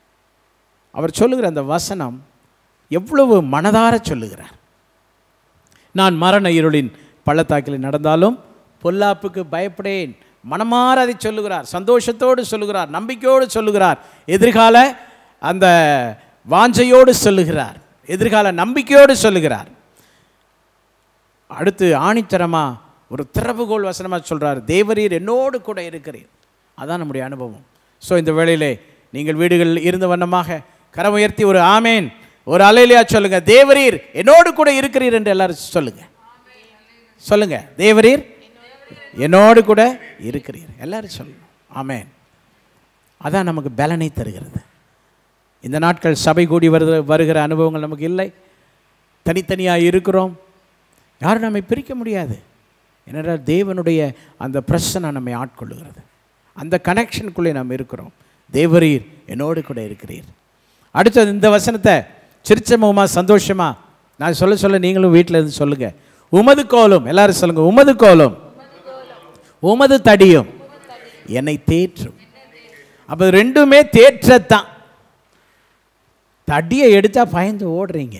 அவர் சொல்லுகிற அந்த வசனம் எவ்வளவு மனதார சொல்லுகிறார் நான் மரண இருளின் பள்ளத்தாக்கில் நடந்தாலும் பொல்லாப்புக்கு பயப்படேன் மனமாற அதை சொல்லுகிறார் சந்தோஷத்தோடு சொல்லுகிறார் நம்பிக்கையோடு சொல்லுகிறார் எதிர்கால அந்த வாஞ்சையோடு சொல்லுகிறார் எதிர்கால நம்பிக்கையோடு சொல்லுகிறார் அடுத்து ஆணித்தரமா ஒரு திறவுகோல் வசனமாக சொல்றார் தேவரீர் என்னோடு கூட இருக்கிறீர் அதான் நம்முடைய அனுபவம் ஸோ இந்த வேளையிலே நீங்கள் வீடுகளில் இருந்த வண்ணமாக கரம் உயர்த்தி ஒரு ஆமேன் ஒரு அலையிலையா சொல்லுங்க தேவரீர் என்னோடு கூட இருக்கிறீர் என்று எல்லாரும் சொல்லுங்க சொல்லுங்க தேவரீர் என்னோடு கூட இருக்கிறீர் எல்லாரும் சொல்லணும் ஆமேன் அதான் நமக்கு பலனை தருகிறது இந்த நாட்கள் சபை கூடி வருகிற வருகிற அனுபவங்கள் நமக்கு இல்லை தனித்தனியாக இருக்கிறோம் யாரும் நம்மை பிரிக்க முடியாது ஏனென்றால் தேவனுடைய அந்த பிரச்சனை நம்மை ஆட்கொள்ளுகிறது அந்த கனெக்ஷனுக்குள்ளே நாம் இருக்கிறோம் தேவரீர் என்னோடு கூட இருக்கிறீர் அடுத்தது இந்த வசனத்தை சிரிச்சமுகமா சந்தோஷமா நான் சொல்ல சொல்ல நீங்களும் வீட்டில் இருந்து சொல்லுங்க உமது கோலும் எல்லாரும் சொல்லுங்க உமது கோலும் உமது தடியும் என்னை தேற்றும் அப்போ ரெண்டுமே தேற்றத்தான் தடியை எடுத்தா பயந்து ஓடுறீங்க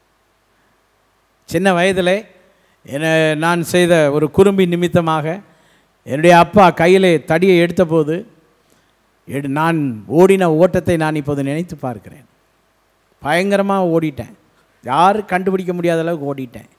சின்ன வயதில் என்ன நான் செய்த ஒரு குறும்பி நிமித்தமாக என்னுடைய அப்பா கையிலே தடியை எடுத்தபோது எடு நான் ஓடின ஓட்டத்தை நான் இப்போது நினைத்து பார்க்கிறேன் பயங்கரமாக ஓடிட்டேன் யாரும் கண்டுபிடிக்க முடியாத அளவுக்கு ஓடிட்டேன்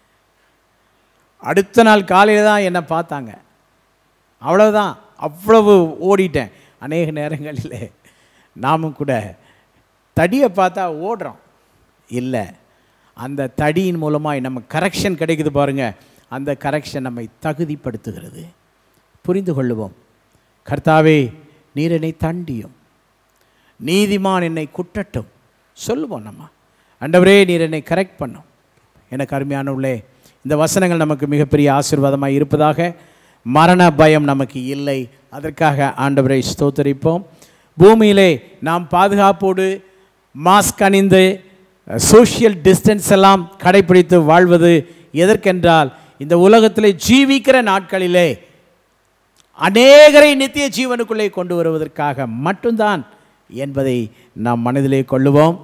அடுத்த நாள் காலையில் தான் என்னை பார்த்தாங்க அவ்வளவுதான் அவ்வளவு ஓடிட்டேன் அநேக நேரங்களில் நாமும் கூட தடியை பார்த்தா ஓடுறோம் இல்லை அந்த தடியின் மூலமாக நம்ம கரெக்ஷன் கிடைக்குது பாருங்க அந்த கரெக்ஷன் நம்மை தகுதிப்படுத்துகிறது புரிந்து கொள்ளுவோம் கர்த்தாவே நீர் என்னை தண்டியும் நீதிமான் என்னை குட்டட்டும் சொல்லுவோம் நம்ம ஆண்டவரே நீர் என்னை கரெக்ட் பண்ணும் எனக்கு அருமையான உள்ளே இந்த வசனங்கள் நமக்கு மிகப்பெரிய ஆசீர்வாதமாக இருப்பதாக மரண பயம் நமக்கு இல்லை அதற்காக ஆண்டவரை ஸ்தோத்தரிப்போம் பூமியிலே நாம் பாதுகாப்போடு மாஸ்க் அணிந்து சோஷியல் டிஸ்டன்ஸ் எல்லாம் கடைபிடித்து வாழ்வது எதற்கென்றால் இந்த உலகத்திலே ஜீவிக்கிற நாட்களிலே அநேகரை நித்திய ஜீவனுக்குள்ளே கொண்டு வருவதற்காக மட்டும்தான் என்பதை நாம் மனதிலே கொள்ளுவோம்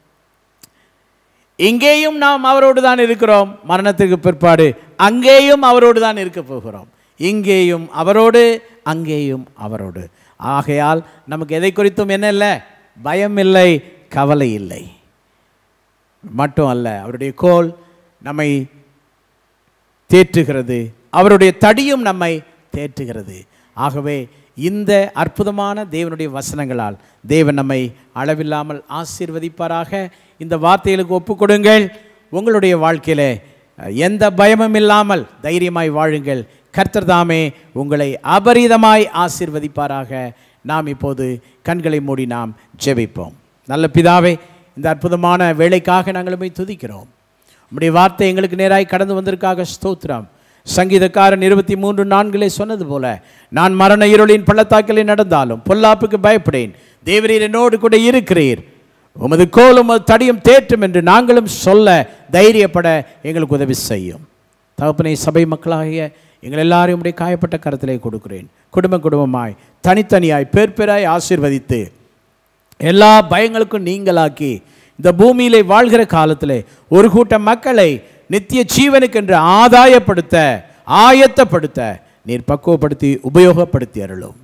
இங்கேயும் நாம் அவரோடு தான் இருக்கிறோம் மரணத்துக்கு பிற்பாடு அங்கேயும் அவரோடு தான் இருக்க போகிறோம் இங்கேயும் அவரோடு அங்கேயும் அவரோடு ஆகையால் நமக்கு எதை குறித்தும் என்ன இல்லை பயம் இல்லை கவலை இல்லை மட்டும் அல்ல அவருடைய கோல் நம்மை தேற்றுகிறது அவருடைய தடியும் நம்மை தேற்றுகிறது ஆகவே இந்த அற்புதமான தேவனுடைய வசனங்களால் தேவன் நம்மை அளவில்லாமல் ஆசீர்வதிப்பாராக இந்த வார்த்தைகளுக்கு ஒப்புக்கொடுங்கள் உங்களுடைய வாழ்க்கையில் எந்த பயமும் இல்லாமல் தைரியமாய் வாழுங்கள் கர்த்தர் தாமே உங்களை அபரிதமாய் ஆசீர்வதிப்பாராக நாம் இப்போது கண்களை மூடி நாம் ஜெபிப்போம் நல்ல பிதாவே இந்த அற்புதமான வேலைக்காக நாங்கள் உம்மை துதிக்கிறோம் உம்முடைய வார்த்தை எங்களுக்கு நேராய் கடந்து வந்ததற்காக ஸ்தோத்திரம் சங்கீதக்காரன் இருபத்தி மூன்று நான்கிலே சொன்னது போல நான் மரண இருளின் பள்ளத்தாக்கிலே நடந்தாலும் பொல்லாப்புக்கு பயப்படேன் தேவரீர் என்னோடு கூட இருக்கிறீர் உமது கோலும் உமது தடியும் தேற்றும் என்று நாங்களும் சொல்ல தைரியப்பட எங்களுக்கு உதவி செய்யும் தகப்பனை சபை மக்களாகிய எங்கள் எல்லாரையும் உடைய காயப்பட்ட கரத்திலே கொடுக்கிறேன் குடும்ப குடும்பமாய் தனித்தனியாய் பேர் பேராய் ஆசீர்வதித்து எல்லா பயங்களுக்கும் நீங்களாக்கி இந்த பூமியிலே வாழ்கிற காலத்திலே ஒரு கூட்டம் மக்களை நித்திய ஜீவனுக்கென்று ஆதாயப்படுத்த ஆயத்தப்படுத்த நீர் பக்குவப்படுத்தி உபயோகப்படுத்தி அருளும்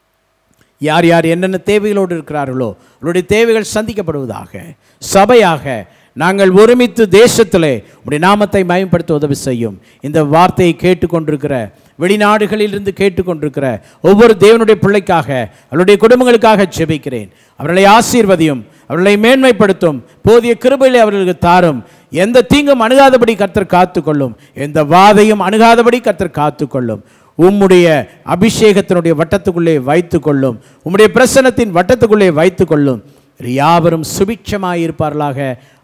யார் யார் என்னென்ன தேவைகளோடு இருக்கிறார்களோ அவருடைய தேவைகள் சந்திக்கப்படுவதாக சபையாக நாங்கள் ஒருமித்து தேசத்திலே உடைய நாமத்தை மயம்படுத்த உதவி செய்யும் இந்த வார்த்தையை கேட்டுக்கொண்டிருக்கிற வெளிநாடுகளிலிருந்து கேட்டுக்கொண்டிருக்கிற ஒவ்வொரு தேவனுடைய பிள்ளைக்காக அவருடைய குடும்பங்களுக்காக ஜெபிக்கிறேன் அவர்களை ஆசீர்வதியும் அவர்களை மேன்மைப்படுத்தும் போதிய கிருபையிலே அவர்களுக்கு தாரும் எந்த தீங்கும் அணுகாதபடி கர்த்தர் காத்துக்கொள்ளும் எந்த வாதையும் அணுகாதபடி கர்த்தர் காத்துக்கொள்ளும் உம்முடைய அபிஷேகத்தினுடைய வட்டத்துக்குள்ளே வைத்துக்கொள்ளும் உம்முடைய பிரசன்னத்தின் வட்டத்துக்குள்ளே வைத்துக்கொள்ளும் யாவரும் சுபிட்சமாயிருப்பார்களாக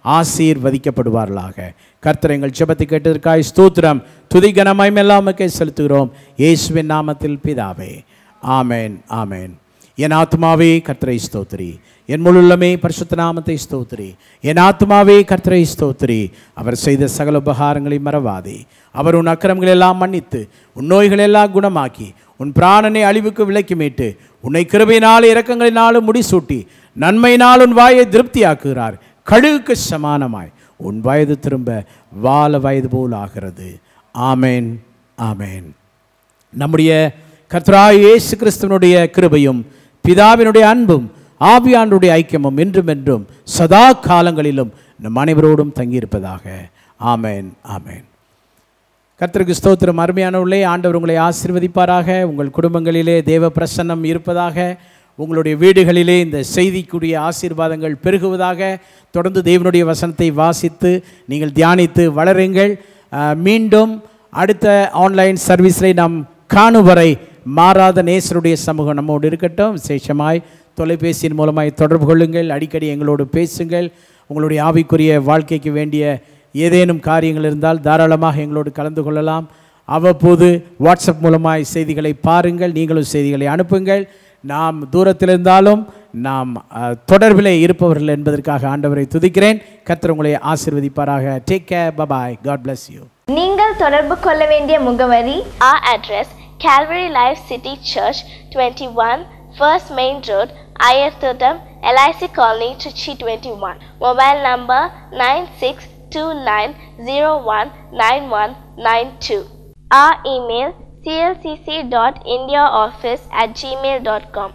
ஆசீர்வதிக்கப்படுவார்களாக கர்த்தர் எங்கள் ஜெபத்தை கேட்டதற்காய் ஸ்தோத்திரம் துதி கனமாய் எல்லாமக்கே செலுத்துகிறோம் இயேசுவின் நாமத்தில் பிதாவே ஆமேன் ஆமேன் என் ஆத்மாவே கர்த்தரை ஸ்தோத்திரி என் முழுள்ளமே பரிசுத்த நாமத்தை ஸ்தோத்திரி என் ஆத்மாவே கர்த்தரை ஸ்தோத்திரி அவர் செய்த சகல உபகாரங்களை மறவாதே அவர் உன் அக்கிரமங்களை எல்லாம் மன்னித்து உன் நோய்களை எல்லாம் குணமாக்கி உன் பிராணனை அழிவுக்கு விலக்கி மீட்டு உன்னை கிருபையினாலும் இரக்கங்களினாலும் முடிசூட்டி நன்மையினால் உன் வாயை திருப்தியாக்குகிறார் கழுகுக்கு சமானமாய் உன் வயது திரும்ப வால வயது போல் ஆகிறது ஆமேன் ஆமேன் நம்முடைய கர்த்தராய் இயேசு கிறிஸ்துவனுடைய கிருபையும் பிதாவினுடைய அன்பும் ஆவியானுடைய ஐக்கியமும் என்றும் என்றும் சதா காலங்களிலும் நம் அனைவரோடும் தங்கியிருப்பதாக ஆமேன் ஆமேன் கர்த்தருக்கு ஸ்தோத்திரம் அருமையானவர்களே ஆண்டவர் உங்களை ஆசீர்வதிப்பாராக உங்கள் குடும்பங்களிலே தேவ பிரசன்னம் இருப்பதாக உங்களுடைய வீடுகளிலே இந்த செய்திக்குரிய ஆசீர்வாதங்கள் பெருகுவதாக தொடர்ந்து தேவனுடைய வசனத்தை வாசித்து நீங்கள் தியானித்து வளருங்கள் அஹ், மீண்டும் அடுத்த ஆன்லைன் சர்வீஸில் நாம் காணும் வரை மாறாத நேசருடைய சமூகம் நம்மோடு இருக்கட்டும் விசேஷமாய் தொலைபேசியின் மூலமாய் தொடர்பு கொள்ளுங்கள் அடிக்கடி எங்களோடு பேசுங்கள் உங்களுடைய ஆவிக்குரிய வாழ்க்கைக்கு வேண்டிய ஏதேனும் காரியங்கள் இருந்தால் தாராளமாக எங்களோடு கலந்து கொள்ளலாம் அவ்வப்போது வாட்ஸ்அப் மூலமாய் செய்திகளை பாருங்கள் நீங்களும் செய்திகளை அனுப்புங்கள் நாம் தூரத்தில் இருந்தாலும் நாம் அஹ், தொடர்பிலே இருப்பவர்கள் என்பதற்காக ஆண்டவரை துதிக்கிறேன் கர்த்தர் உங்களை ஆசீர்வதிப்பாராக take care bye bye God bless you நீங்கள் தொடர்பு கொள்ள வேண்டிய முகவரி Our address Calvary Life City Church 21 First Main Road Ayathotam LIC Colony Trichy 21 Mobile number 9629019192 Our email clcc.indiaoffice at gmail.com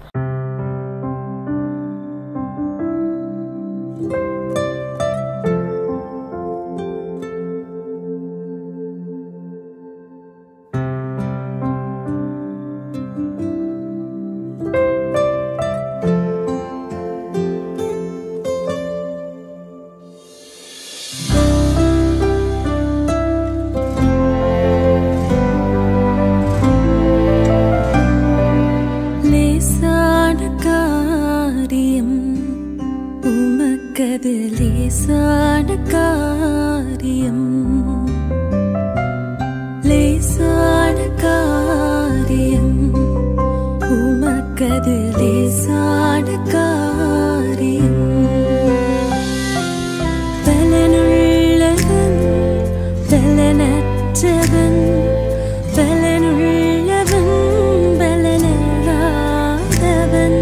லேசான காரியம் உமக்கது லேசான காரியம் லேசான காரியம் உமக்கது லேசான காரியம் பலனுள்ளவன் பலனற்றவன் பலனுள்ளவன் பலனில்லாதவன்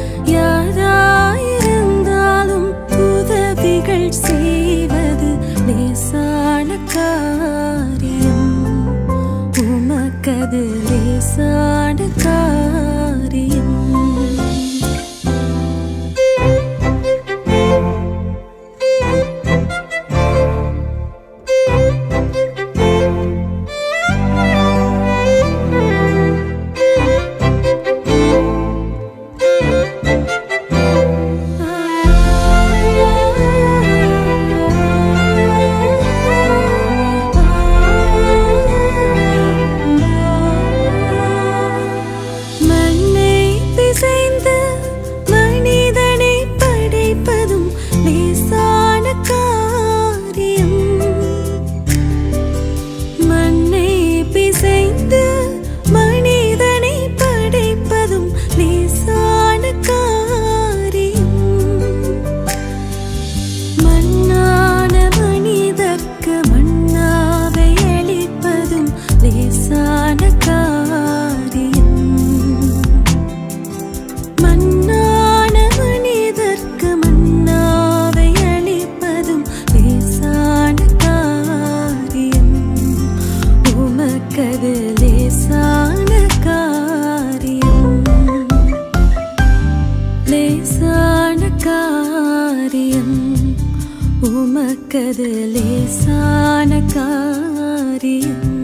யாராயிருந்தாலும் உதவிகள் செய்வது லேசான காரியம் உமக்கது லேசான காரியம் லேசான காரியம்